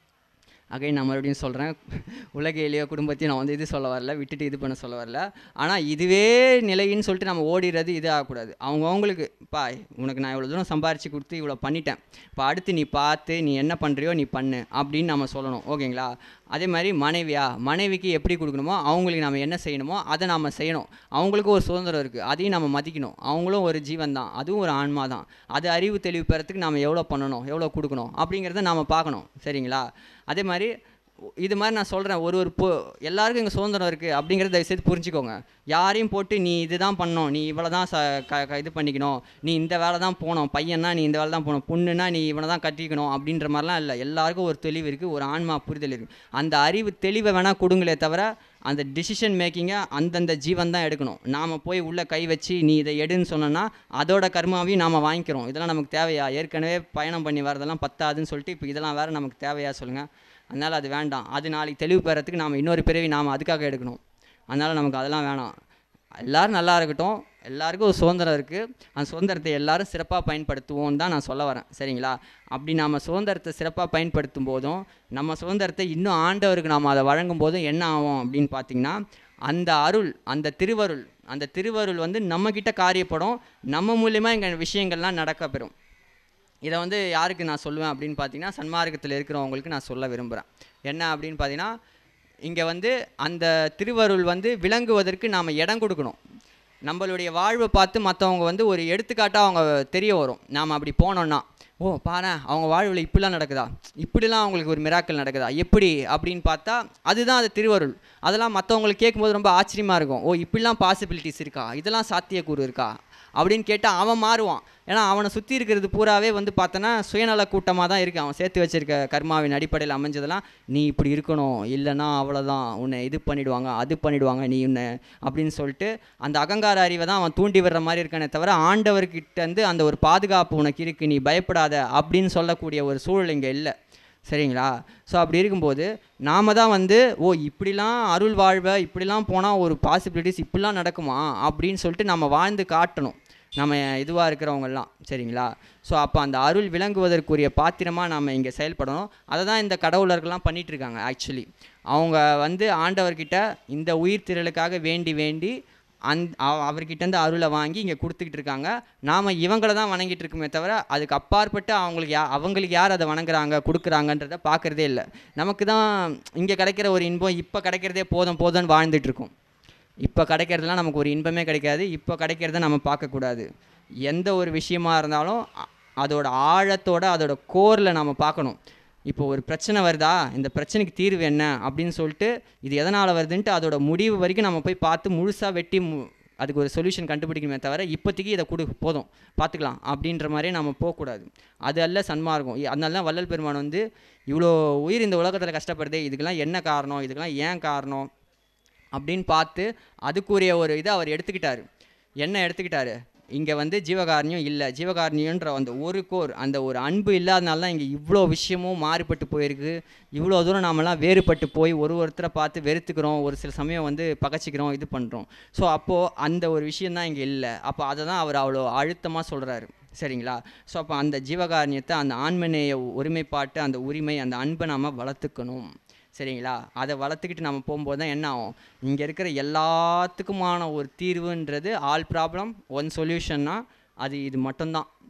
அகைன் நான் மறுபடியும் சொல்கிறேன் உலக எளிய குடும்பத்தையும் நான் வந்து இது சொல்ல வரல விட்டுட்டு இது பண்ண சொல்ல வரல ஆனால் இதுவே நிலைன்னு சொல்லிட்டு நம்ம ஓடிடுறது இது ஆகக்கூடாது அவங்கவுங்களுக்கு பா உனக்கு நான் இவ்வளோ தூரம் சம்பாரித்து கொடுத்து இவ்வளோ பண்ணிட்டேன் இப்போ அடுத்து நீ பார்த்து நீ என்ன பண்ணுறியோ நீ பண்ணு அப்படின்னு நம்ம சொல்லணும் ஓகேங்களா அதே மாதிரி மனைவியா மனைவிக்கு எப்படி கொடுக்கணுமோ அவங்களுக்கு நம்ம என்ன செய்யணுமோ அதை நாம் செய்யணும் அவங்களுக்கும் ஒரு சுதந்திரம் இருக்குது அதையும் நம்ம மதிக்கணும் அவங்களும் ஒரு ஜீவன் தான் அதுவும் ஒரு ஆன்மா தான் அது அறிவு தெளிவு பெறத்துக்கு நாம் எவ்வளோ பண்ணணும் எவ்வளோ கொடுக்கணும் அப்படிங்கிறத நாம் பார்க்கணும் சரிங்களா அதே மாதிரி இது மாதிரி நான் சொல்கிறேன் ஒரு ஒரு பொ எல்லாருக்கும் இங்கே சுதந்திரம் இருக்குது அப்படிங்கிறத தயவுசெய்து புரிஞ்சுக்கோங்க யாரையும் போட்டு நீ இதுதான் பண்ணணும் நீ இவ்வளோ தான் ச க க- இது பண்ணிக்கணும் நீ இந்த வேலை தான் போகணும் பையனா நீ இந்த வேலை தான் போகணும் பொண்ணுனா நீ இவனை தான் கட்டிக்கணும் அப்படின்ற மாதிரிலாம் இல்லை எல்லாருக்கும் ஒரு தெளிவு இருக்குது ஒரு ஆன்மா புரிதல் இருக்குது அந்த அறிவு தெளிவை வேணால் கொடுங்களே தவிர அந்த டிசிஷன் மேக்கிங்கை அந்தந்த ஜீவன் தான் எடுக்கணும் நாம் போய் உள்ளே கை வச்சு நீ இதை எடுன்னு சொன்னோன்னா அதோட கர்மாவையும் நாம் வாங்கிக்கிறோம் இதெல்லாம் நமக்கு தேவையா ஏற்கனவே பயணம் பண்ணி வரதெல்லாம் பத்தாதுன்னு சொல்லிட்டு இப்போ இதெல்லாம் வேறு நமக்கு தேவையா சொல்லுங்கள் அதனால் அது வேண்டாம் அது நாளைக்கு தெளிவு பெறத்துக்கு நாம் இன்னொரு பிறவி நாம் அதுக்காக எடுக்கணும் அதனால் நமக்கு அதெல்லாம் வேணாம் எல்லாரும் நல்லா இருக்கட்டும் எல்லாருக்கும் ஒரு சுதந்திரம் இருக்குது அந்த சுதந்திரத்தை எல்லாரும் சிறப்பாக பயன்படுத்துவோம் தான் நான் சொல்ல வரேன் சரிங்களா அப்படி நாம் சுதந்திரத்தை சிறப்பாக பயன்படுத்தும் போதும் நம்ம சுதந்திரத்தை இன்னும் ஆண்டவருக்கு நாம் அதை வழங்கும் போதும் என்ன ஆகும் அப்படின்னு பார்த்தீங்கன்னா அந்த அருள் அந்த திருவருள் அந்த திருவருள் வந்து நம்மக்கிட்ட காரியப்படும் நம்ம மூலியமாக இங்கே விஷயங்கள்லாம் நடக்க பெறும் இதை வந்து யாருக்கு நான் சொல்லுவேன் அப்படின்னு பார்த்தீங்கன்னா சன்மார்க்கத்தில் இருக்கிறவங்களுக்கு நான் சொல்ல விரும்புகிறேன் என்ன அப்படின்னு பார்த்தீங்கன்னா இங்கே வந்து அந்த திருவருள் வந்து விளங்குவதற்கு நாம் இடம் கொடுக்கணும் நம்மளுடைய வாழ்வை பார்த்து மற்றவங்க வந்து ஒரு எடுத்துக்காட்டாக அவங்க தெரிய வரும் நாம் அப்படி போனோன்னா ஓ பாரேன் அவங்க வாழ்வில் இப்படிலாம் நடக்குதா இப்படிலாம் அவங்களுக்கு ஒரு மிராக்கள் நடக்குதா எப்படி அப்படின்னு பார்த்தா அதுதான் அது திருவருள் அதெல்லாம் மற்றவங்களுக்கு கேட்கும்போது ரொம்ப ஆச்சரியமாக இருக்கும் ஓ இப்படிலாம் பாசிபிலிட்டிஸ் இருக்கா இதெல்லாம் சாத்தியக்கூறு இருக்கா அப்படின்னு கேட்டால் அவன் மாறுவான் ஏன்னா அவனை சுற்றி இருக்கிறது பூராவே வந்து பார்த்தோன்னா சுயநல கூட்டமாக தான் இருக்குது அவன் சேர்த்து வச்சிருக்க கர்மாவின் அடிப்படையில் அமைஞ்சதெல்லாம் நீ இப்படி இருக்கணும் இல்லைன்னா அவ்வளோதான் உன்னை இது பண்ணிடுவாங்க அது பண்ணிடுவாங்க நீ உன்னை அப்படின்னு சொல்லிட்டு அந்த அகங்கார அறிவை தான் அவன் தூண்டி விடுற மாதிரி இருக்கானே தவிர ஆண்டவர்கிட்ட இருந்து அந்த ஒரு பாதுகாப்பு உனக்கு இருக்குது நீ பயப்படாத அப்படின்னு சொல்லக்கூடிய ஒரு சூழல் இங்கே இல்லை சரிங்களா ஸோ அப்படி இருக்கும்போது நாம தான் வந்து ஓ இப்படிலாம் அருள் வாழ்வை இப்படிலாம் போனால் ஒரு பாசிபிலிட்டிஸ் இப்படிலாம் நடக்குமா அப்படின்னு சொல்லிட்டு நம்ம வாழ்ந்து காட்டணும் நம்ம இதுவாக இருக்கிறவங்கெல்லாம் சரிங்களா ஸோ அப்போ அந்த அருள் விளங்குவதற்குரிய பாத்திரமாக நம்ம இங்கே செயல்படணும் அதை தான் இந்த கடவுளர்கள்லாம் பண்ணிட்டு இருக்காங்க ஆக்சுவலி அவங்க வந்து ஆண்டவர்கிட்ட இந்த உயிர் திரளுக்காக வேண்டி வேண்டி அந் அவ- அவர்கிட்டேருந்து அருளை வாங்கி இங்கே கொடுத்துக்கிட்டு இருக்காங்க நாம் இவங்கள தான் வணங்கிட்டு இருக்குமே தவிர அதுக்கு அப்பாற்பட்டு அவங்களுக்கு யா அவங்களுக்கு யார் அதை வணங்குறாங்க கொடுக்குறாங்கன்றத பார்க்குறதே இல்லை நமக்கு தான் இங்கே கிடைக்கிற ஒரு இன்பம் இப்போ கிடைக்கிறதே போதும் போதும்னு வாழ்ந்துட்டு இருக்கோம் இப்போ கிடைக்கிறதுலாம் நமக்கு ஒரு இன்பமே கிடைக்காது இப்போ கிடைக்கிறத நம்ம பார்க்கக்கூடாது எந்த ஒரு விஷயமா இருந்தாலும் அ- அதோட ஆழத்தோட அதோட கோரில் நம்ம பார்க்கணும் இப்போ ஒரு பிரச்சனை வருதா இந்த பிரச்சனைக்கு தீர்வு என்ன அப்படின்னு சொல்லிட்டு இது எதனால் வருதுன்ட்டு அதோட முடிவு வரைக்கும் நம்ம போய் பார்த்து முழுசாக வெட்டி மு அதுக்கு ஒரு சொல்யூஷன் கண்டுபிடிக்கணுமே தவிர இப்போதைக்கு இதை கொடு போதும் பார்த்துக்கலாம் அப்படின்ற மாதிரியே நம்ம போகக்கூடாது அது அல்ல சன்மார்க்கம் இ- அதனால தான் வள்ளல் பெருமான் வந்து இவ்வளோ உயிர் இந்த உலகத்தில் கஷ்டப்படுதே இதுக்கெல்லாம் என்ன காரணம் இதுக்கெல்லாம் ஏன் காரணம் அப்படின்னு பார்த்து அதுக்குரிய ஒரு இதை அவர் எடுத்துக்கிட்டாரு என்ன எடுத்துக்கிட்டாரு இங்கே வந்து ஜீவகாரணியம் இல்லை ஜீவகாரணியன்ற அந்த ஒரு கோர் அந்த ஒரு அன்பு இல்லாதனால தான் இங்கே இவ்வளோ விஷயமும் மாறுபட்டு போயிருக்கு இவ்வளோ தூரம் நாமெல்லாம் வேறுபட்டு போய் ஒரு ஒருத்தரை பார்த்து வெறுத்துக்கிறோம் ஒரு சில சமயம் வந்து பகச்சிக்கிறோம் இது பண்ணுறோம் ஸோ அப்போது அந்த ஒரு விஷயந்தான் இங்கே இல்லை அப்போ அதை தான் அவர் அவ்வளோ அழுத்தமாக சொல்கிறாரு சரிங்களா ஸோ அப்போ அந்த ஜீவகாரணியத்தை அந்த ஆண்மநேய ஒருமைப்பாட்டு அந்த உரிமை அந்த அன்பை நாம் வளர்த்துக்கணும் சரிங்களா அதை வளர்த்துக்கிட்டு நம்ம போகும்போது தான் என்ன ஆகும் இங்கே இருக்கிற எல்லாத்துக்குமான ஒரு தீர்வுன்றது ஆல் ப்ராப்ளம் ஒன் சொல்யூஷன்னா அது இது மட்டும்தான்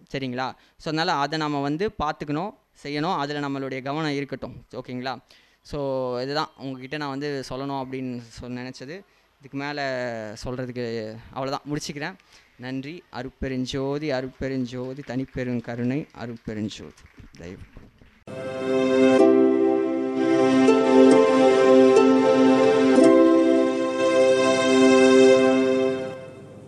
சரிங்களா ஸோ அதனால் அதை நம்ம வந்து பார்த்துக்கணும் செய்யணும் அதில் நம்மளுடைய கவனம் இருக்கட்டும் ஓகேங்களா ஸோ இதுதான் உங்ககிட்ட நான் வந்து சொல்லணும் அப்படின்னு சொ நினச்சது இதுக்கு மேலே சொல்கிறதுக்கு அவ்வளோதான் முடிச்சுக்கிறேன் நன்றி அருட்பெருஞ்சோதி அருட்பெருஞ்சோதி தனிப்பெருங்கருணை அருட்பெருஞ்சோதி தயவு